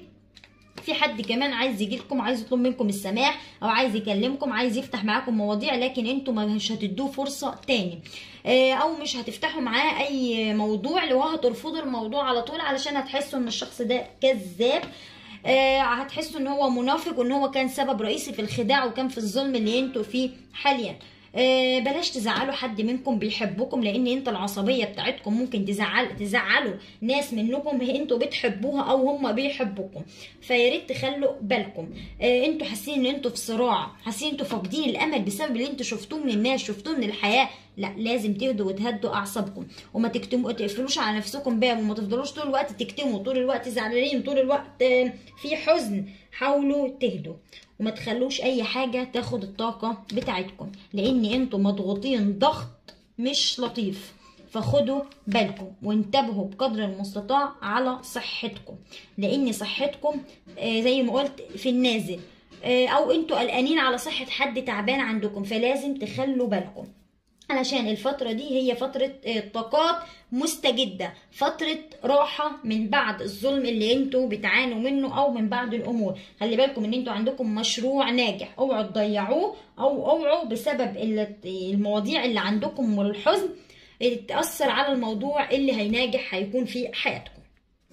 في حد كمان عايز يجي لكم عايز يطلب منكم السماح او عايز يكلمكم عايز يفتح معاكم مواضيع لكن انتوا مش هتدوه فرصه تاني آه، او مش هتفتحوا معاه اي موضوع اللي هو هترفضوا الموضوع على طول علشان هتحسوا ان الشخص ده كذاب آه، هتحسوا ان هو منافق وان هو كان سبب رئيسي في الخداع وكان في الظلم اللي انتوا فيه حاليا آه، بلاش تزعلوا حد منكم بيحبكم لان انت العصبيه بتاعتكم ممكن تزعل تزعلوا ناس منكم انتوا بتحبوها او هم بيحبوكم فيا ريت تخلوا بالكم آه، انتوا حاسين ان انتوا في صراع حاسين انتوا فاقدين الامل بسبب اللي انتوا شفتوه من الناس شفتوه من الحياه لا لازم تهدوا وتهدوا اعصابكم وما تكتموا تقفلوش على نفسكم باب وما تفضلوش طول الوقت تكتموا طول الوقت زعلانين طول الوقت آه، في حزن حاولوا تهدوا وما تخلوش اي حاجه تاخد الطاقه بتاعتكم لان انتوا مضغوطين ضغط مش لطيف فخدوا بالكم وانتبهوا بقدر المستطاع على صحتكم لان صحتكم آه، زي ما قلت في النازل آه، او انتوا قلقانين على صحه حد تعبان عندكم فلازم تخلوا بالكم علشان الفترة دي هي فترة آه، طاقات مستجدة فترة راحة من بعد الظلم اللي انتوا بتعانوا منه او من بعد الامور خلي بالكم ان انتوا عندكم مشروع ناجح اوعوا تضيعوه او اوعوا بسبب ال- المواضيع اللي عندكم والحزن تأثر على الموضوع اللي هيناجح هيكون في حياتكم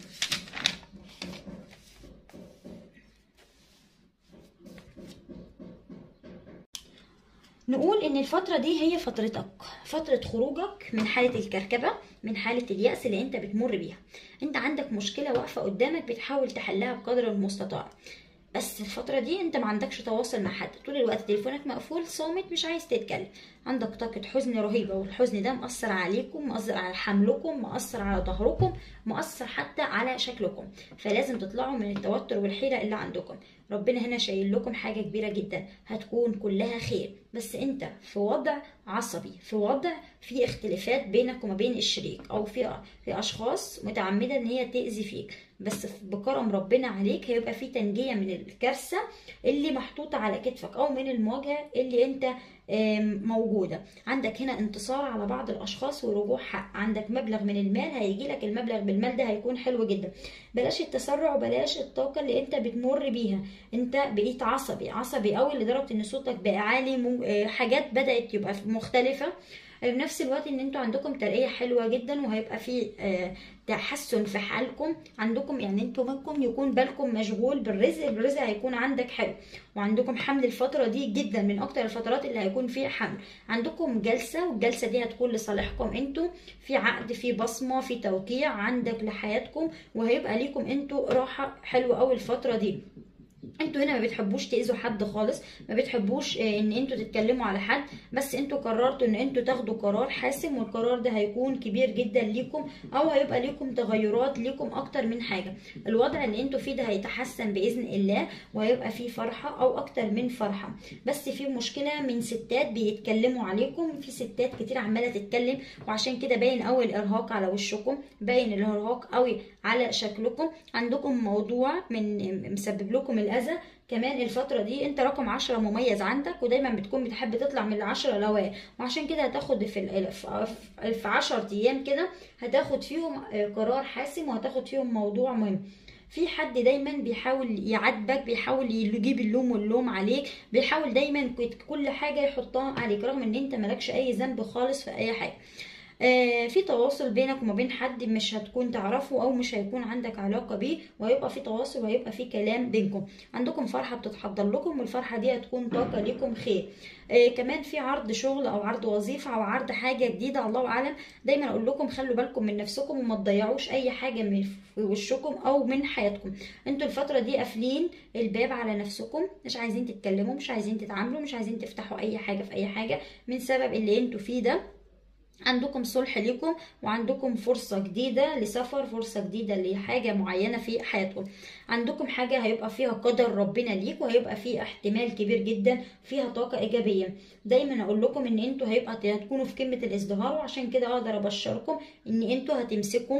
نقول ان الفترة دي هي فترتك فترة خروجك من حالة الكركبة من حالة اليأس اللي انت بتمر بيها انت عندك مشكلة واقفة قدامك بتحاول تحلها بقدر المستطاع بس الفترة دي انت ما عندكش تواصل مع حد طول الوقت تليفونك مقفول صامت مش عايز تتكلم عندك طاقة حزن رهيبة والحزن ده مأثر عليكم مأثر على حملكم مأثر على ظهركم مأثر حتى على شكلكم فلازم تطلعوا من التوتر والحيرة اللي عندكم ربنا هنا شايل لكم حاجة كبيرة جدا هتكون كلها خير بس انت في وضع عصبي في وضع في اختلافات بينك وما بين الشريك او في في اشخاص متعمده ان هي تاذي فيك بس بكرم ربنا عليك هيبقى في تنجيه من الكارثه اللي محطوطه على كتفك او من المواجهه اللي انت موجوده عندك هنا انتصار على بعض الاشخاص ورجوع حق عندك مبلغ من المال هيجي لك المبلغ بالمال ده هيكون حلو جدا بلاش التسرع وبلاش الطاقه اللي انت بتمر بيها انت بقيت عصبي عصبي قوي لدرجه ان صوتك بقى عالي حاجات بدات تبقى مختلفه في نفس الوقت ان انتوا عندكم ترقية حلوة جدا وهيبقى في تحسن في حالكم عندكم يعني انتوا منكم يكون بالكم مشغول بالرزق الرزق هيكون عندك حلو وعندكم حمل الفترة دي جدا من اكتر الفترات اللي هيكون فيها حمل عندكم جلسة والجلسة دي هتكون لصالحكم انتوا في عقد في بصمة في توقيع عندك لحياتكم وهيبقى ليكم انتوا راحة حلوة قوي الفترة دي انتوا هنا ما بتحبوش تاذوا حد خالص ما بتحبوش ان انتوا تتكلموا على حد بس انتوا قررتوا ان انتوا تاخدوا قرار حاسم والقرار ده هيكون كبير جدا ليكم او هيبقى ليكم تغيرات ليكم اكتر من حاجه الوضع اللي انتوا فيه ده هيتحسن باذن الله وهيبقى فيه فرحه او اكتر من فرحه بس في مشكله من ستات بيتكلموا عليكم في ستات كتير عماله تتكلم وعشان كده باين قوي الارهاق على وشكم باين الارهاق قوي على شكلكم عندكم موضوع من مسبب لكم الاذى كمان الفترة دي انت رقم عشرة مميز عندك ودايما بتكون بتحب تطلع من العشرة الاوائل وعشان كده هتاخد في في عشر ايام كده هتاخد فيهم قرار حاسم وهتاخد فيهم موضوع مهم في حد دايما بيحاول يعاتبك بيحاول يجيب اللوم واللوم عليك بيحاول دايما كل حاجة يحطها عليك رغم ان انت مالكش اي ذنب خالص في اي حاجة آه في تواصل بينك وما بين حد مش هتكون تعرفه او مش هيكون عندك علاقه بيه وهيبقى في تواصل وهيبقى في كلام بينكم عندكم فرحه بتتحضر لكم والفرحه دي هتكون طاقه ليكم خير آه كمان في عرض شغل او عرض وظيفه او عرض حاجه جديده الله اعلم دايما اقول لكم خلوا بالكم من نفسكم وما تضيعوش اي حاجه من في وشكم او من حياتكم انتوا الفتره دي قافلين الباب على نفسكم مش عايزين تتكلموا مش عايزين تتعاملوا مش عايزين تفتحوا اي حاجه في اي حاجه من سبب اللي انتوا فيه ده عندكم صلح ليكم وعندكم فرصة جديدة لسفر فرصة جديدة لحاجة معينة في حياتكم عندكم حاجة هيبقى فيها قدر ربنا ليك وهيبقى فيه احتمال كبير جدا فيها طاقة إيجابية دايما أقول لكم إن انتوا هيبقى هتكونوا في قمة الازدهار وعشان كده أقدر أبشركم إن انتوا هتمسكوا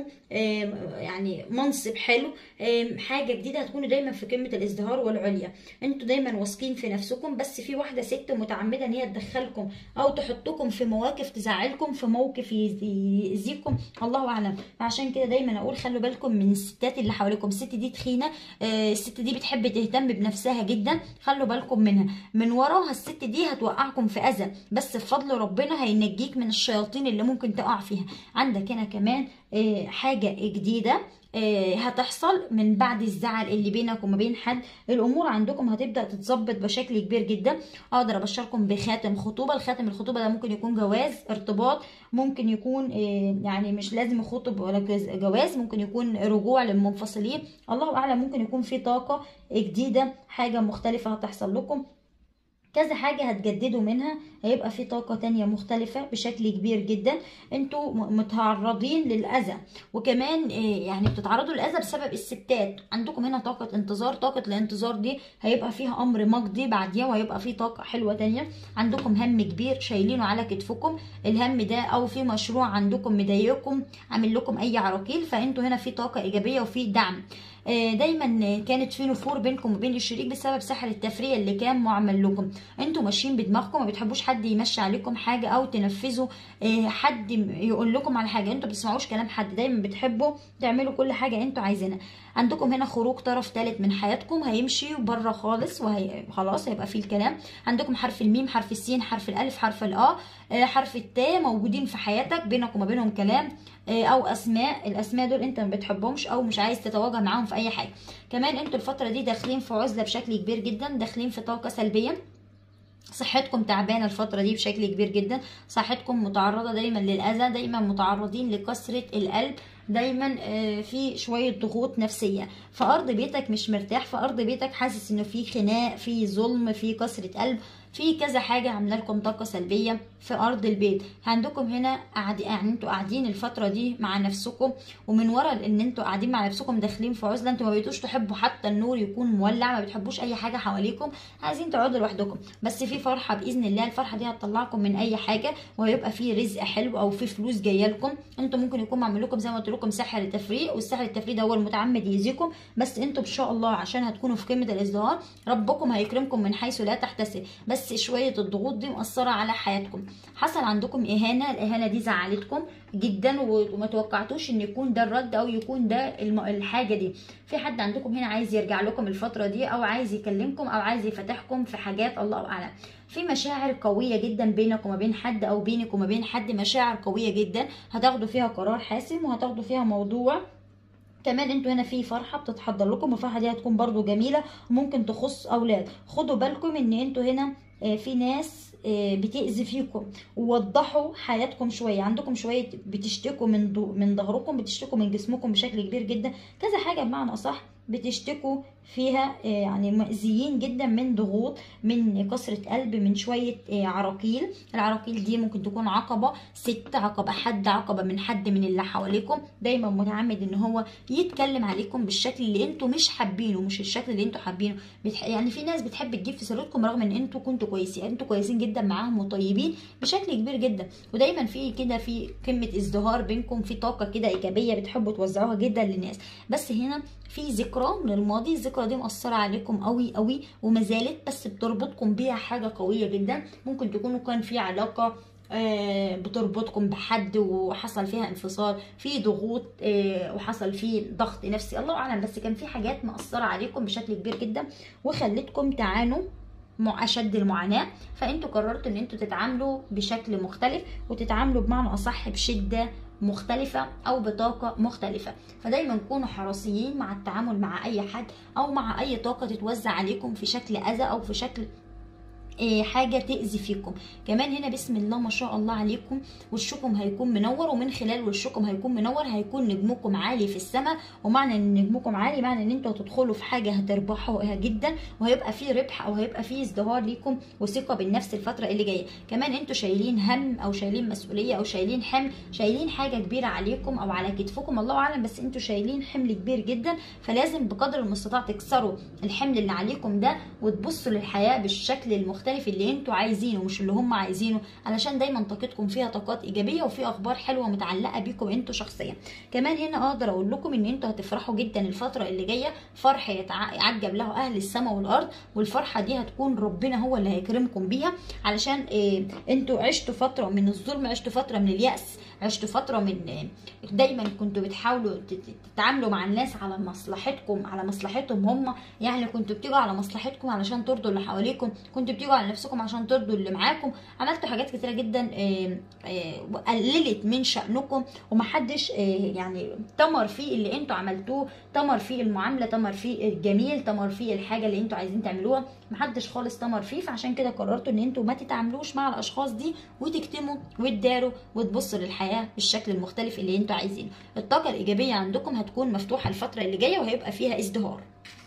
يعني منصب حلو حاجة جديدة هتكونوا دايما في قمة الازدهار والعليا انتوا دايما واثقين في نفسكم بس في واحدة ست متعمدة إن هي تدخلكم أو تحطكم في مواقف تزعلكم في موقف يأذيكم الله أعلم عشان كده دايما أقول خلوا بالكم من الستات اللي حواليكم الست دي تخينة الست دي بتحب تهتم بنفسها جدا خلوا بالكم منها من وراها الست دي هتوقعكم في اذى بس بفضل ربنا هينجيك من الشياطين اللي ممكن تقع فيها عندك هنا كمان حاجه جديده هتحصل من بعد الزعل اللي بينك وما بين حد الامور عندكم هتبدا تتظبط بشكل كبير جدا اقدر ابشركم بخاتم خطوبه الخاتم الخطوبه ده ممكن يكون جواز ارتباط ممكن يكون يعني مش لازم يخطب ولا جواز ممكن يكون رجوع للمنفصلين الله اعلم ممكن يكون في طاقه جديده حاجه مختلفه هتحصل لكم كذا حاجة هتجددوا منها هيبقى في طاقة تانية مختلفة بشكل كبير جدا انتوا متعرضين للأذى وكمان يعني بتتعرضوا للأذى بسبب الستات عندكم هنا طاقة انتظار طاقة الانتظار دي هيبقى فيها أمر مقضي بعديها وهيبقى في طاقة حلوة تانية عندكم هم كبير شايلينه على كتفكم الهم ده أو في مشروع عندكم مضايقكم عامل لكم أي عراقيل فانتوا هنا في طاقة إيجابية وفي دعم دايما كانت في نفور بينكم وبين الشريك بسبب سحر التفرية اللي كان معمل لكم انتوا ماشيين بدماغكم ما بتحبوش حد يمشي عليكم حاجة او تنفذوا حد يقول لكم على حاجة انتوا بتسمعوش كلام حد دايما بتحبوا تعملوا كل حاجة انتوا عايزينها عندكم هنا خروج طرف ثالث من حياتكم هيمشي بره خالص وهي خلاص هيبقى فيه الكلام عندكم حرف الميم حرف السين حرف الالف حرف الاه حرف التاء موجودين في حياتك بينك وما بينهم كلام او اسماء الاسماء دول انت ما بتحبهمش او مش عايز تتواجه معاهم في اي حاجه كمان انتوا الفتره دي داخلين في عزله بشكل كبير جدا داخلين في طاقه سلبيه صحتكم تعبانه الفتره دي بشكل كبير جدا صحتكم متعرضه دايما للاذى دايما متعرضين لكسره القلب دايما في شويه ضغوط نفسيه في ارض بيتك مش مرتاح في ارض بيتك حاسس انه في خناق في ظلم في كسره قلب في كذا حاجه عامله لكم طاقه سلبيه في ارض البيت عندكم هنا قاعد يعني انتوا قاعدين الفتره دي مع نفسكم ومن ورا ان انتوا قاعدين مع نفسكم داخلين في عزله انتوا ما بقيتوش تحبوا حتى النور يكون مولع ما بتحبوش اي حاجه حواليكم عايزين تقعدوا لوحدكم بس في فرحه باذن الله الفرحه دي هتطلعكم من اي حاجه وهيبقى في رزق حلو او في فلوس جايه لكم انتوا ممكن يكون معمول لكم زي ما قلت لكم سحر تفريق والسحر التفريق ده هو المتعمد يأذيكم بس انتوا ان شاء الله عشان هتكونوا في قمه الازدهار ربكم هيكرمكم من حيث لا تحتسب بس شويه الضغوط دي مأثره على حياتكم حصل عندكم اهانه الاهانه دي زعلتكم جدا وما توقعتوش ان يكون ده الرد او يكون ده الم- الحاجه دي في حد عندكم هنا عايز يرجع لكم الفتره دي او عايز يكلمكم او عايز يفتحكم في حاجات الله اعلم في مشاعر قوية جدا بينك وما بين حد أو بينك وما بين حد مشاعر قوية جدا هتاخدوا فيها قرار حاسم وهتاخدوا فيها موضوع كمان انتوا هنا في فرحه بتتحضر لكم الفرحه دي هتكون برضو جميله وممكن تخص اولاد خدوا بالكم ان انتوا هنا آه، في ناس آه، بتأذي فيكم ووضحوا حياتكم شويه عندكم شويه بتشتكوا من ضو- من ظهركم بتشتكوا من جسمكم بشكل كبير جدا كذا حاجه بمعنى اصح بتشتكوا فيها آه، يعني مأذيين جدا من ضغوط من كسرة قلب من شوية آه، عراقيل العراقيل دي ممكن تكون عقبة ست عقبة حد عقبة من حد من اللي حواليكم دايما متعمد ان هو يتكلم عليكم بالشكل اللي انتوا مش حابينه مش الشكل اللي انتوا حابينه بتح... يعني في ناس بتحب تجيب في سيرتكم رغم ان انتوا كنتوا كويسين انتوا كويسين جدا معاهم وطيبين بشكل كبير جدا ودايما في كده في قمة ازدهار بينكم في طاقة كده ايجابية بتحبوا توزعوها جدا للناس بس هنا في ذكرى من الماضي الذكرى دي مأثرة عليكم قوي قوي وما زالت بس بتربطكم بيها حاجة قوية جدا ممكن تكونوا كان في علاقة آه، بتربطكم بحد وحصل فيها انفصال في ضغوط آه، وحصل فيه ضغط نفسي الله اعلم بس كان في حاجات مأثرة عليكم بشكل كبير جدا وخلتكم تعانوا مع اشد المعاناه فانتوا قررتوا ان انتوا تتعاملوا بشكل مختلف وتتعاملوا بمعنى اصح بشده مختلفة أو بطاقة مختلفة فدايما كونوا حريصيين مع التعامل مع أي حد أو مع أي طاقة تتوزع عليكم في شكل أذى أو في شكل إيه، حاجة تأذي فيكم كمان هنا بسم الله ما شاء الله عليكم وشكم هيكون منور ومن خلال وشكم هيكون منور هيكون نجمكم عالي في السماء ومعنى ان نجمكم عالي معنى ان انتوا هتدخلوا في حاجة هتربحوها جدا وهيبقى فيه ربح او هيبقى فيه ازدهار ليكم وثقة بالنفس الفترة اللي جاية كمان انتوا شايلين هم او شايلين مسؤولية او شايلين حمل شايلين حاجة كبيرة عليكم او على كتفكم الله اعلم بس انتوا شايلين حمل كبير جدا فلازم بقدر المستطاع تكسروا الحمل اللي عليكم ده وتبصوا للحياة بالشكل المختلف اللي انتوا عايزينه مش اللي هم عايزينه علشان دايما طاقتكم فيها طاقات ايجابيه وفي اخبار حلوه متعلقه بيكم انتوا شخصيا كمان هنا اقدر اقول لكم ان انتوا هتفرحوا جدا الفتره اللي جايه فرح يتع- يعجب له اهل السماء والارض والفرحه دي هتكون ربنا هو اللي هيكرمكم بيها علشان إيه انتوا عشتوا فتره من الظلم عشتوا فتره من اليأس عشتوا فتره من إيه، دايما كنتوا بتحاولوا تت- تتعاملوا مع الناس على مصلحتكم على مصلحتهم هم يعني كنتوا بتيجوا على مصلحتكم علشان ترضوا اللي حواليكم كنتوا بتيجوا على نفسكم عشان ترضوا اللي معاكم عملتوا حاجات كتيره جدا آه، آه، وقللت من شأنكم ومحدش آه، يعني تمر فيه اللي انتوا عملتوه تمر فيه المعامله تمر فيه الجميل تمر فيه الحاجه اللي انتوا عايزين تعملوها محدش خالص تمر فيه فعشان كده قررتوا ان انتوا ما تتعاملوش مع الاشخاص دي وتكتموا وتداروا وتبصوا للحياه بالشكل المختلف اللي انتوا عايزينه الطاقه الايجابيه عندكم هتكون مفتوحه الفتره اللي جايه وهيبقى فيها ازدهار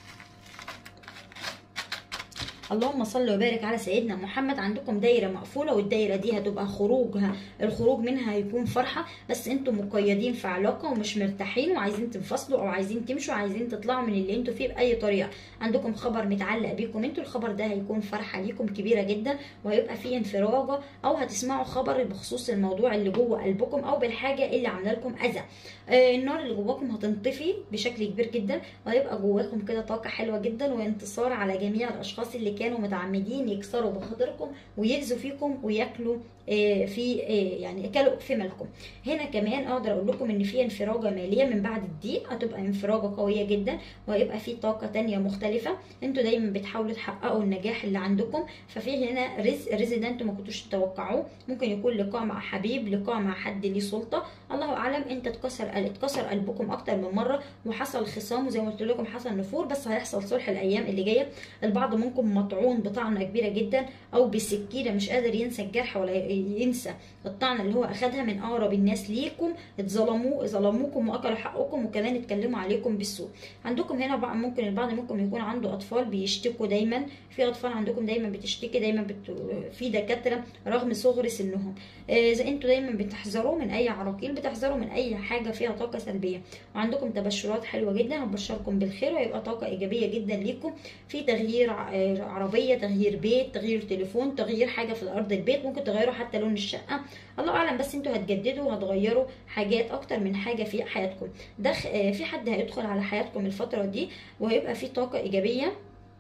اللهم صل وبارك على سيدنا محمد عندكم دايره مقفوله والدايره دي هتبقى خروجها الخروج منها هيكون فرحه بس انتم مقيدين في علاقه ومش مرتاحين وعايزين تنفصلوا او عايزين تمشوا عايزين تطلعوا من اللي انتوا فيه باي طريقه عندكم خبر متعلق بيكم انتوا الخبر ده هيكون فرحه ليكم كبيره جدا وهيبقى فيه انفراجه او هتسمعوا خبر بخصوص الموضوع اللي جوه قلبكم او بالحاجه اللي عامله لكم اذى آه، النار اللي جواكم هتنطفي بشكل كبير جدا وهيبقى جواكم كده طاقه حلوه جدا وانتصار على جميع الاشخاص اللي كانوا متعمدين يكسروا بخاطركم ويأذوا فيكم وياكلوا آه، في آه، يعني اكلوا في مالكم هنا كمان اقدر اقول لكم ان في انفراجه ماليه من بعد الضيق هتبقى انفراجه قويه جدا وهيبقى في طاقه تانية مختلفه انتوا دايما بتحاولوا تحققوا النجاح اللي عندكم ففي هنا رزق الرزق ده انتوا ما كنتوش تتوقعوه ممكن يكون لقاء مع حبيب لقاء مع حد ليه سلطه الله اعلم انت اتكسر اتكسر قلبكم اكتر من مره وحصل خصام وزي ما قلت لكم حصل نفور بس هيحصل صلح الايام اللي جايه البعض منكم مطعون بطعنه كبيره جدا او بسكينه مش قادر ينسى الجرح ولا ينسى الطعنه اللي هو اخدها من اقرب الناس ليكم اتظلموا ظلموكم واكلوا حقكم وكمان اتكلموا عليكم بالسوء عندكم هنا بقى ممكن البعض منكم يكون عنده اطفال بيشتكوا دايما في اطفال عندكم دايما بتشتكي دايما بت... في دكاتره رغم صغر سنهم اذا انتوا دايما بتحذروا من اي عراقيل بتحذروا من اي حاجه فيها طاقه سلبيه وعندكم تبشرات حلوه جدا هبشركم بالخير وهيبقى طاقه ايجابيه جدا ليكم في تغيير عربيه تغيير بيت تغيير تليفون تغيير حاجه في الارض البيت ممكن تغيروا حتى لون الشقه الله اعلم بس انتوا هتجددوا وهتغيروا حاجات اكتر من حاجه في حياتكم ده في حد هيدخل على حياتكم الفتره دي وهيبقى في طاقه ايجابيه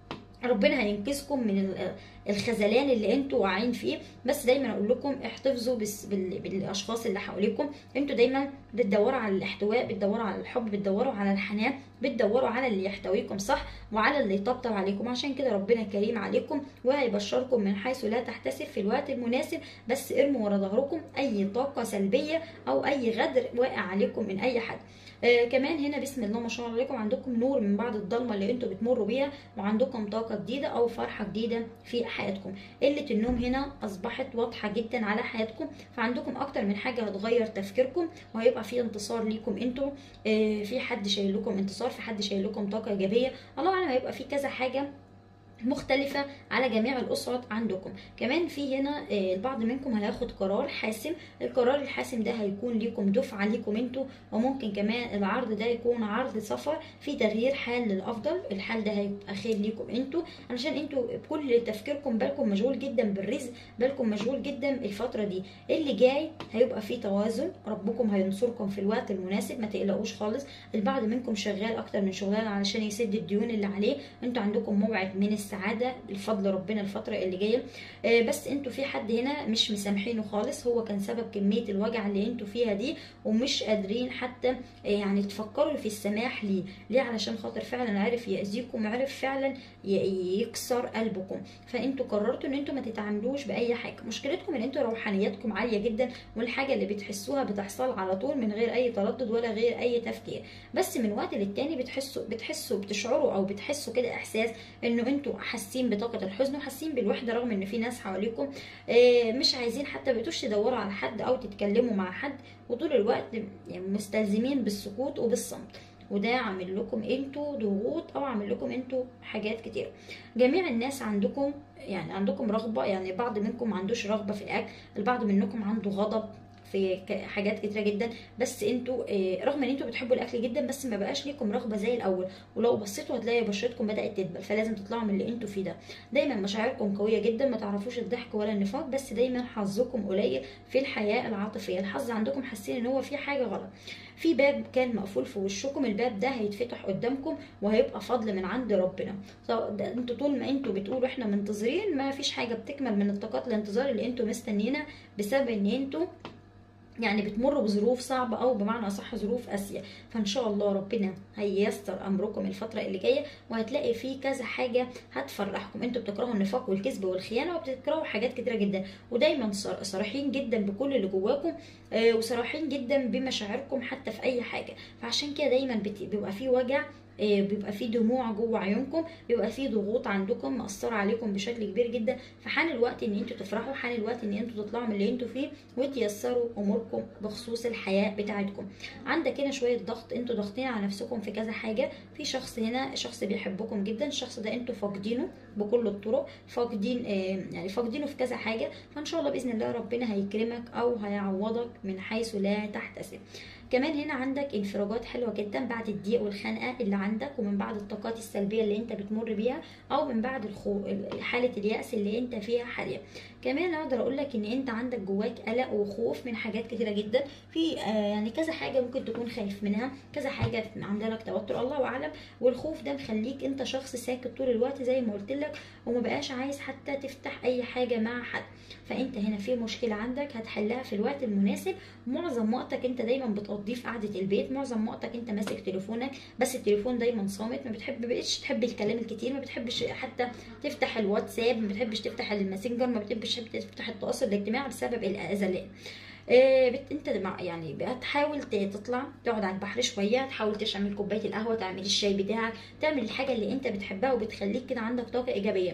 ربنا هينقذكم من الخذلان اللي انتوا واقعين فيه بس دايما اقول لكم احتفظوا بالاشخاص اللي حواليكم انتوا دايما بتدوروا على الاحتواء بتدوروا على الحب بتدوروا على الحنان بتدوروا على اللي يحتويكم صح وعلى اللي يطبطب عليكم عشان كده ربنا كريم عليكم وهيبشركم من حيث لا تحتسب في الوقت المناسب بس ارموا ورا ظهركم اي طاقه سلبيه او اي غدر واقع عليكم من اي حد آه كمان هنا بسم الله ما شاء الله عليكم عندكم نور من بعد الضلمه اللي انتوا بتمروا بيها وعندكم طاقه جديده او فرحه جديده في حياتكم قله النوم هنا اصبحت واضحه جدا على حياتكم فعندكم اكتر من حاجه هتغير تفكيركم وهيبقى في انتصار ليكم انتوا آه في حد شايل لكم انتصار في حد شايل لكم طاقه ايجابيه الله اعلم هيبقى في كذا حاجه مختلفة على جميع الأسرة عندكم كمان في هنا البعض منكم هياخد قرار حاسم القرار الحاسم ده هيكون ليكم دفعة ليكم انتوا وممكن كمان العرض ده يكون عرض سفر في تغيير حال للأفضل الحال ده هيبقى خير ليكم انتوا علشان انتوا بكل تفكيركم بالكم مشغول جدا بالرزق بالكم مشغول جدا الفترة دي اللي جاي هيبقى في توازن ربكم هينصركم في الوقت المناسب ما تقلقوش خالص البعض منكم شغال اكتر من شغلانه علشان يسد الديون اللي عليه انتوا عندكم موعد من السعاده بفضل ربنا الفتره اللي جايه آه بس انتوا في حد هنا مش مسامحينه خالص هو كان سبب كميه الوجع اللي انتوا فيها دي ومش قادرين حتى آه يعني تفكروا في السماح ليه ليه علشان خاطر فعلا عرف يأذيكم عرف فعلا يكسر قلبكم فانتوا قررتوا ان انتوا ما تتعاملوش باي حاجه مشكلتكم ان انتوا روحانياتكم عاليه جدا والحاجه اللي بتحسوها بتحصل على طول من غير اي تردد ولا غير اي تفكير بس من وقت للتاني بتحسوا بتحسوا بتشعروا او بتحسوا كده احساس انه انتوا حاسين بطاقه الحزن وحاسين بالوحده رغم ان في ناس حواليكم مش عايزين حتى بتوش تدوروا على حد او تتكلموا مع حد وطول الوقت يعني مستلزمين بالسكوت وبالصمت وده عامل لكم انتوا ضغوط او عامل لكم انتوا حاجات كتير جميع الناس عندكم يعني عندكم رغبه يعني بعض منكم ما عندوش رغبه في الاكل البعض منكم عنده غضب في حاجات كتيره جدا بس انتوا رغم ان انتوا بتحبوا الاكل جدا بس ما بقاش ليكم رغبه زي الاول ولو بصيتوا هتلاقي بشرتكم بدات تدبل فلازم تطلعوا من اللي انتوا فيه ده دايما مشاعركم قويه جدا ما تعرفوش الضحك ولا النفاق بس دايما حظكم قليل في الحياه العاطفيه الحظ عندكم حاسين ان هو في حاجه غلط في باب كان مقفول في وشكم الباب ده هيتفتح قدامكم وهيبقى فضل من عند ربنا انتوا طول ما انتوا بتقولوا احنا منتظرين ما فيش حاجه بتكمل من الطاقات الانتظار اللي انتوا مستنيينها بسبب ان انتوا يعني بتمروا بظروف صعبة أو بمعنى أصح ظروف قاسية فإن شاء الله ربنا هييسر أمركم الفترة اللي جاية وهتلاقي فيه كذا حاجة هتفرحكم أنتوا بتكرهوا النفاق والكذب والخيانة وبتكرهوا حاجات كتيرة جدا ودايما صريحين جدا بكل اللي جواكم وصريحين جدا بمشاعركم حتى في أي حاجة فعشان كده دايما بيبقى فيه وجع بيبقى في دموع جوه عيونكم بيبقى في ضغوط عندكم مأثرة عليكم بشكل كبير جدا فحان الوقت ان انتوا تفرحوا حان الوقت ان انتوا تطلعوا من اللي انتوا فيه وتيسروا اموركم بخصوص الحياة بتاعتكم عندك هنا شوية ضغط انتوا ضاغطين على نفسكم في كذا حاجة في شخص هنا شخص بيحبكم جدا الشخص ده انتوا فاقدينه بكل الطرق فاقدين يعني فاقدينه في كذا حاجة فان شاء الله باذن الله ربنا هيكرمك او هيعوضك من حيث لا تحتسب كمان هنا عندك انفراجات حلوه جدا بعد الضيق والخنقه اللي عندك ومن بعد الطاقات السلبيه اللي انت بتمر بيها او من بعد الخو... حاله الياس اللي انت فيها حاليا كمان اقدر اقول لك ان انت عندك جواك قلق وخوف من حاجات كتيره جدا في آه يعني كذا حاجه ممكن تكون خايف منها كذا حاجه عامله لك توتر الله اعلم والخوف ده مخليك انت شخص ساكت طول الوقت زي ما قلت لك وما بقاش عايز حتى تفتح اي حاجه مع حد فانت هنا في مشكله عندك هتحلها في الوقت المناسب معظم وقتك انت دايما بتقضيه في قعده البيت معظم وقتك انت ماسك تليفونك بس التليفون دايما صامت ما بتحب بقتش تحب الكلام الكتير ما بتحبش حتى تفتح الواتساب ما بتحبش تفتح الماسنجر ما بتحبش تفتح التواصل الاجتماعي بسبب الاذلان آه، بت... انت مع- يعني هتحاول ت- تطلع تقعد على البحر شويه تحاول تشرب كوبايه القهوه تعمل الشاي بتاعك تعمل الحاجه اللي انت بتحبها وبتخليك كده عندك طاقه ايجابيه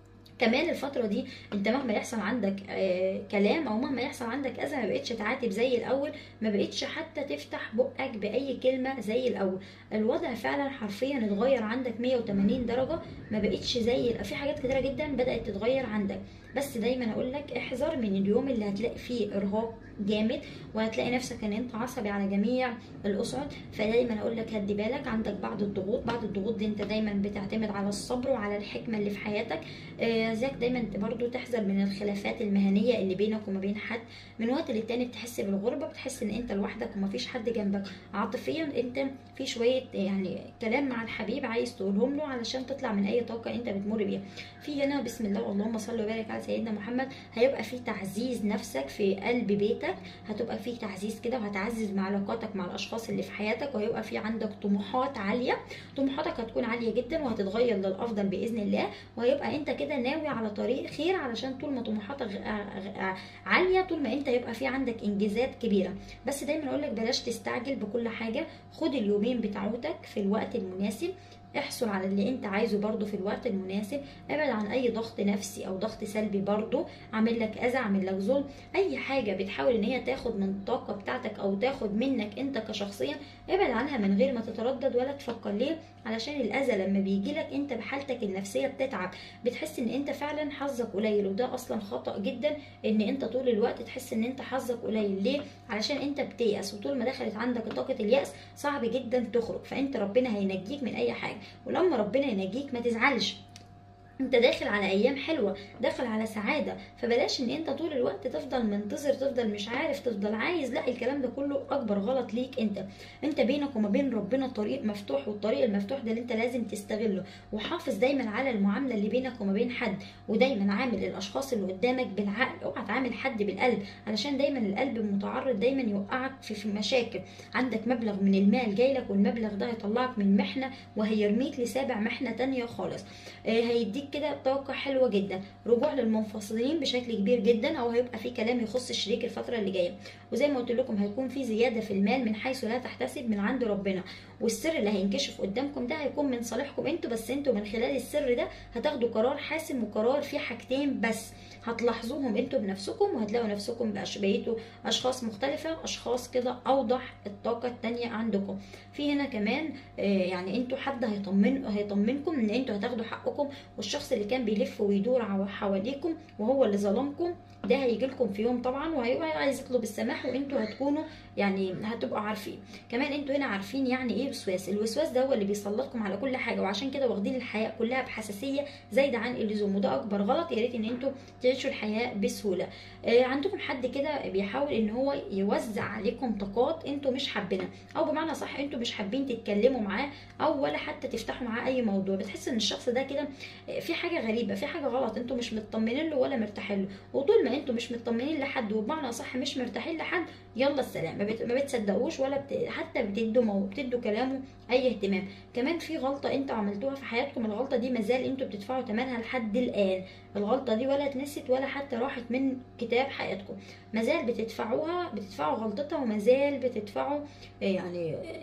كمان الفترة دي انت مهما يحصل عندك آه كلام او مهما يحصل عندك اذى ما بقتش تعاتب زي الاول ما بقتش حتى تفتح بقك باي كلمة زي الاول الوضع فعلا حرفيا اتغير عندك 180 درجة ما بقتش زي في حاجات كتيرة جدا بدأت تتغير عندك بس دايما اقول لك احذر من اليوم اللي هتلاقي فيه ارهاق جامد وهتلاقي نفسك ان انت عصبي على جميع الاصعد فدايما اقول لك هدي بالك عندك بعض الضغوط بعض الضغوط دي انت دايما بتعتمد على الصبر وعلى الحكمه اللي في حياتك آه، زيك دايما برضو تحذر من الخلافات المهنيه اللي بينك وما بين حد من وقت للتاني بتحس بالغربه بتحس ان انت لوحدك ومفيش حد جنبك عاطفيا انت في شويه يعني كلام مع الحبيب عايز تقولهم له علشان تطلع من اي طاقه انت بتمر بيها في هنا بسم الله اللهم صل وبارك على سيدنا محمد هيبقى في تعزيز نفسك في قلب بيتك هتبقى في تعزيز كده وهتعزز مع علاقاتك مع الاشخاص اللي في حياتك وهيبقى في عندك طموحات عاليه طموحاتك هتكون عاليه جدا وهتتغير للافضل باذن الله وهيبقى انت كده ناوي على طريق خير علشان طول ما طموحاتك غ- غ- عاليه طول ما انت يبقى في عندك انجازات كبيره بس دايما اقول لك بلاش تستعجل بكل حاجه خد اليومين بتاعتك في الوقت المناسب احصل على اللي انت عايزه برضه في الوقت المناسب ابعد عن اي ضغط نفسي او ضغط سلبي برضه عامل لك اذى عامل لك ظلم اي حاجه بتحاول ان هي تاخد من الطاقه بتاعتك او تاخد منك انت كشخصيا ابعد عنها من غير ما تتردد ولا تفكر ليه علشان الاذى لما بيجي لك انت بحالتك النفسيه بتتعب بتحس ان انت فعلا حظك قليل وده اصلا خطا جدا ان انت طول الوقت تحس ان انت حظك قليل ليه علشان انت بتيأس وطول ما دخلت عندك طاقه اليأس صعب جدا تخرج فانت ربنا هينجيك من اي حاجه ولما ربنا ينجيك ما تزعلش انت داخل على ايام حلوه داخل على سعاده فبلاش ان انت طول الوقت تفضل منتظر تفضل مش عارف تفضل عايز لا الكلام ده كله اكبر غلط ليك انت انت بينك وما بين ربنا طريق مفتوح والطريق المفتوح ده اللي انت لازم تستغله وحافظ دايما على المعامله اللي بينك وما بين حد ودايما عامل الاشخاص اللي قدامك بالعقل اوعى تعامل حد بالقلب علشان دايما القلب متعرض دايما يوقعك في, في مشاكل عندك مبلغ من المال جايلك والمبلغ ده هيطلعك من محنه وهيرميك لسابع محنه تانية خالص آه، هيديك كده طاقة حلوة جدا رجوع للمنفصلين بشكل كبير جدا او هيبقى في كلام يخص الشريك الفترة اللي جاية وزي ما قلت لكم هيكون في زيادة في المال من حيث لا تحتسب من عند ربنا والسر اللي هينكشف قدامكم ده هيكون من صالحكم انتوا بس انتوا من خلال السر ده هتاخدوا قرار حاسم وقرار فيه حاجتين بس هتلاحظوهم انتوا بنفسكم وهتلاقوا نفسكم بقى بقيتوا اشخاص مختلفة اشخاص كده اوضح الطاقة التانية عندكم في هنا كمان آه، يعني انتوا حد هيطمن هيطمنكم ان انتوا هتاخدوا حقكم والشخص اللي كان بيلف ويدور عو- حواليكم وهو اللي ظلمكم ده هيجي لكم في يوم طبعا وهيبقى عايز يطلب السماح وانتوا هتكونوا يعني هتبقوا عارفين كمان انتوا هنا عارفين يعني ايه وسواس الوسواس ده هو اللي بيسلطكم على كل حاجه وعشان كده واخدين الحياه كلها بحساسيه زايده عن اللزوم وده اكبر غلط يا ريت ان انتوا تعيشوا الحياه بسهوله آه عندكم حد كده بيحاول ان هو يوزع عليكم طاقات انتوا مش حابينها او بمعنى صح انتوا مش حابين تتكلموا معاه او ولا حتى تفتحوا معاه اي موضوع بتحس ان الشخص ده كده في حاجه غريبه في حاجه غلط انتوا مش مطمنين له ولا مرتاحين له وطول ما انتوا مش مطمنين لحد وبمعنى صح مش مرتاحين لحد يلا السلام ما, بت... ما بتصدقوش ولا بت... حتى بتدوا مو... بتدوا كلامه اي اهتمام كمان في غلطه انتوا عملتوها في حياتكم الغلطه دي مازال انتوا بتدفعوا ثمنها لحد الان الغلطه دي ولا اتنست ولا حتى راحت من كتاب حياتكم مازال بتدفعوها بتدفعوا غلطتها ومازال بتدفعوا آه، يعني آه،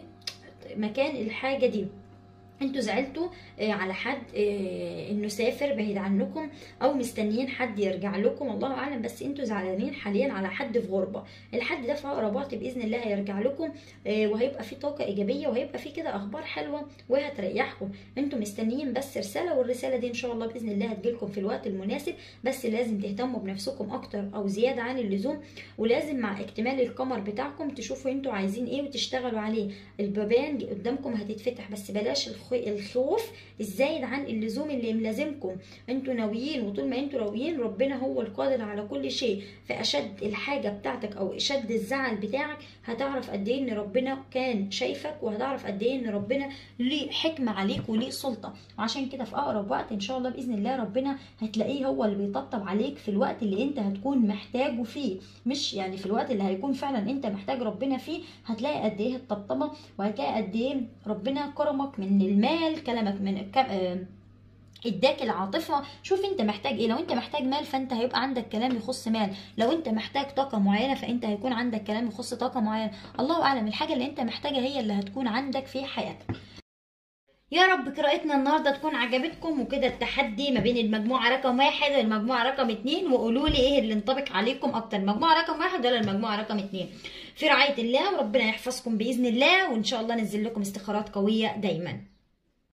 مكان الحاجه دي انتوا زعلتوا آه، على حد آه، انه سافر بعيد عنكم او مستنيين حد يرجع لكم الله اعلم بس انتوا زعلانين حاليا على حد في غربه الحد ده في اقرب وقت باذن الله هيرجع لكم آه، وهيبقى في طاقه ايجابيه وهيبقى في كده اخبار حلوه وهتريحكم انتوا مستنيين بس رساله والرساله دي ان شاء الله باذن الله هتجيلكم في الوقت المناسب بس لازم تهتموا بنفسكم اكتر او زياده عن اللزوم ولازم مع اكتمال القمر بتاعكم تشوفوا انتوا عايزين ايه وتشتغلوا عليه البيبان قدامكم هتتفتح بس بلاش الخ- الخوف الزايد عن اللزوم اللي ملازمكم انتوا ناويين وطول ما انتوا ناويين ربنا هو القادر على كل شيء فاشد الحاجه بتاعتك او اشد الزعل بتاعك هتعرف قد ايه ان ربنا كان شايفك وهتعرف قد ايه ان ربنا ليه حكمه عليك وليه سلطه وعشان كده في اقرب وقت ان شاء الله باذن الله ربنا هتلاقيه هو اللي بيطبطب عليك في الوقت اللي انت هتكون محتاجه فيه مش يعني في الوقت اللي هيكون فعلا انت محتاج ربنا فيه هتلاقي قد ايه الطبطبه وهتلاقي قد ايه ربنا كرمك من المال كلامك من ك- آه، اداك العاطفه شوف انت محتاج ايه لو انت محتاج مال فانت هيبقى عندك كلام يخص مال لو انت محتاج طاقه معينه فانت هيكون عندك كلام يخص طاقه معينه الله اعلم الحاجه اللي انت محتاجها هي اللي هتكون عندك في حياتك يا رب قراءتنا النهارده تكون عجبتكم وكده التحدي ما بين المجموعه رقم واحد والمجموعه رقم اتنين وقولوا لي ايه اللي انطبق عليكم اكتر المجموعه رقم واحد ولا المجموعه رقم اتنين في رعايه الله وربنا يحفظكم باذن الله وان شاء الله ننزل لكم استخارات قويه دايما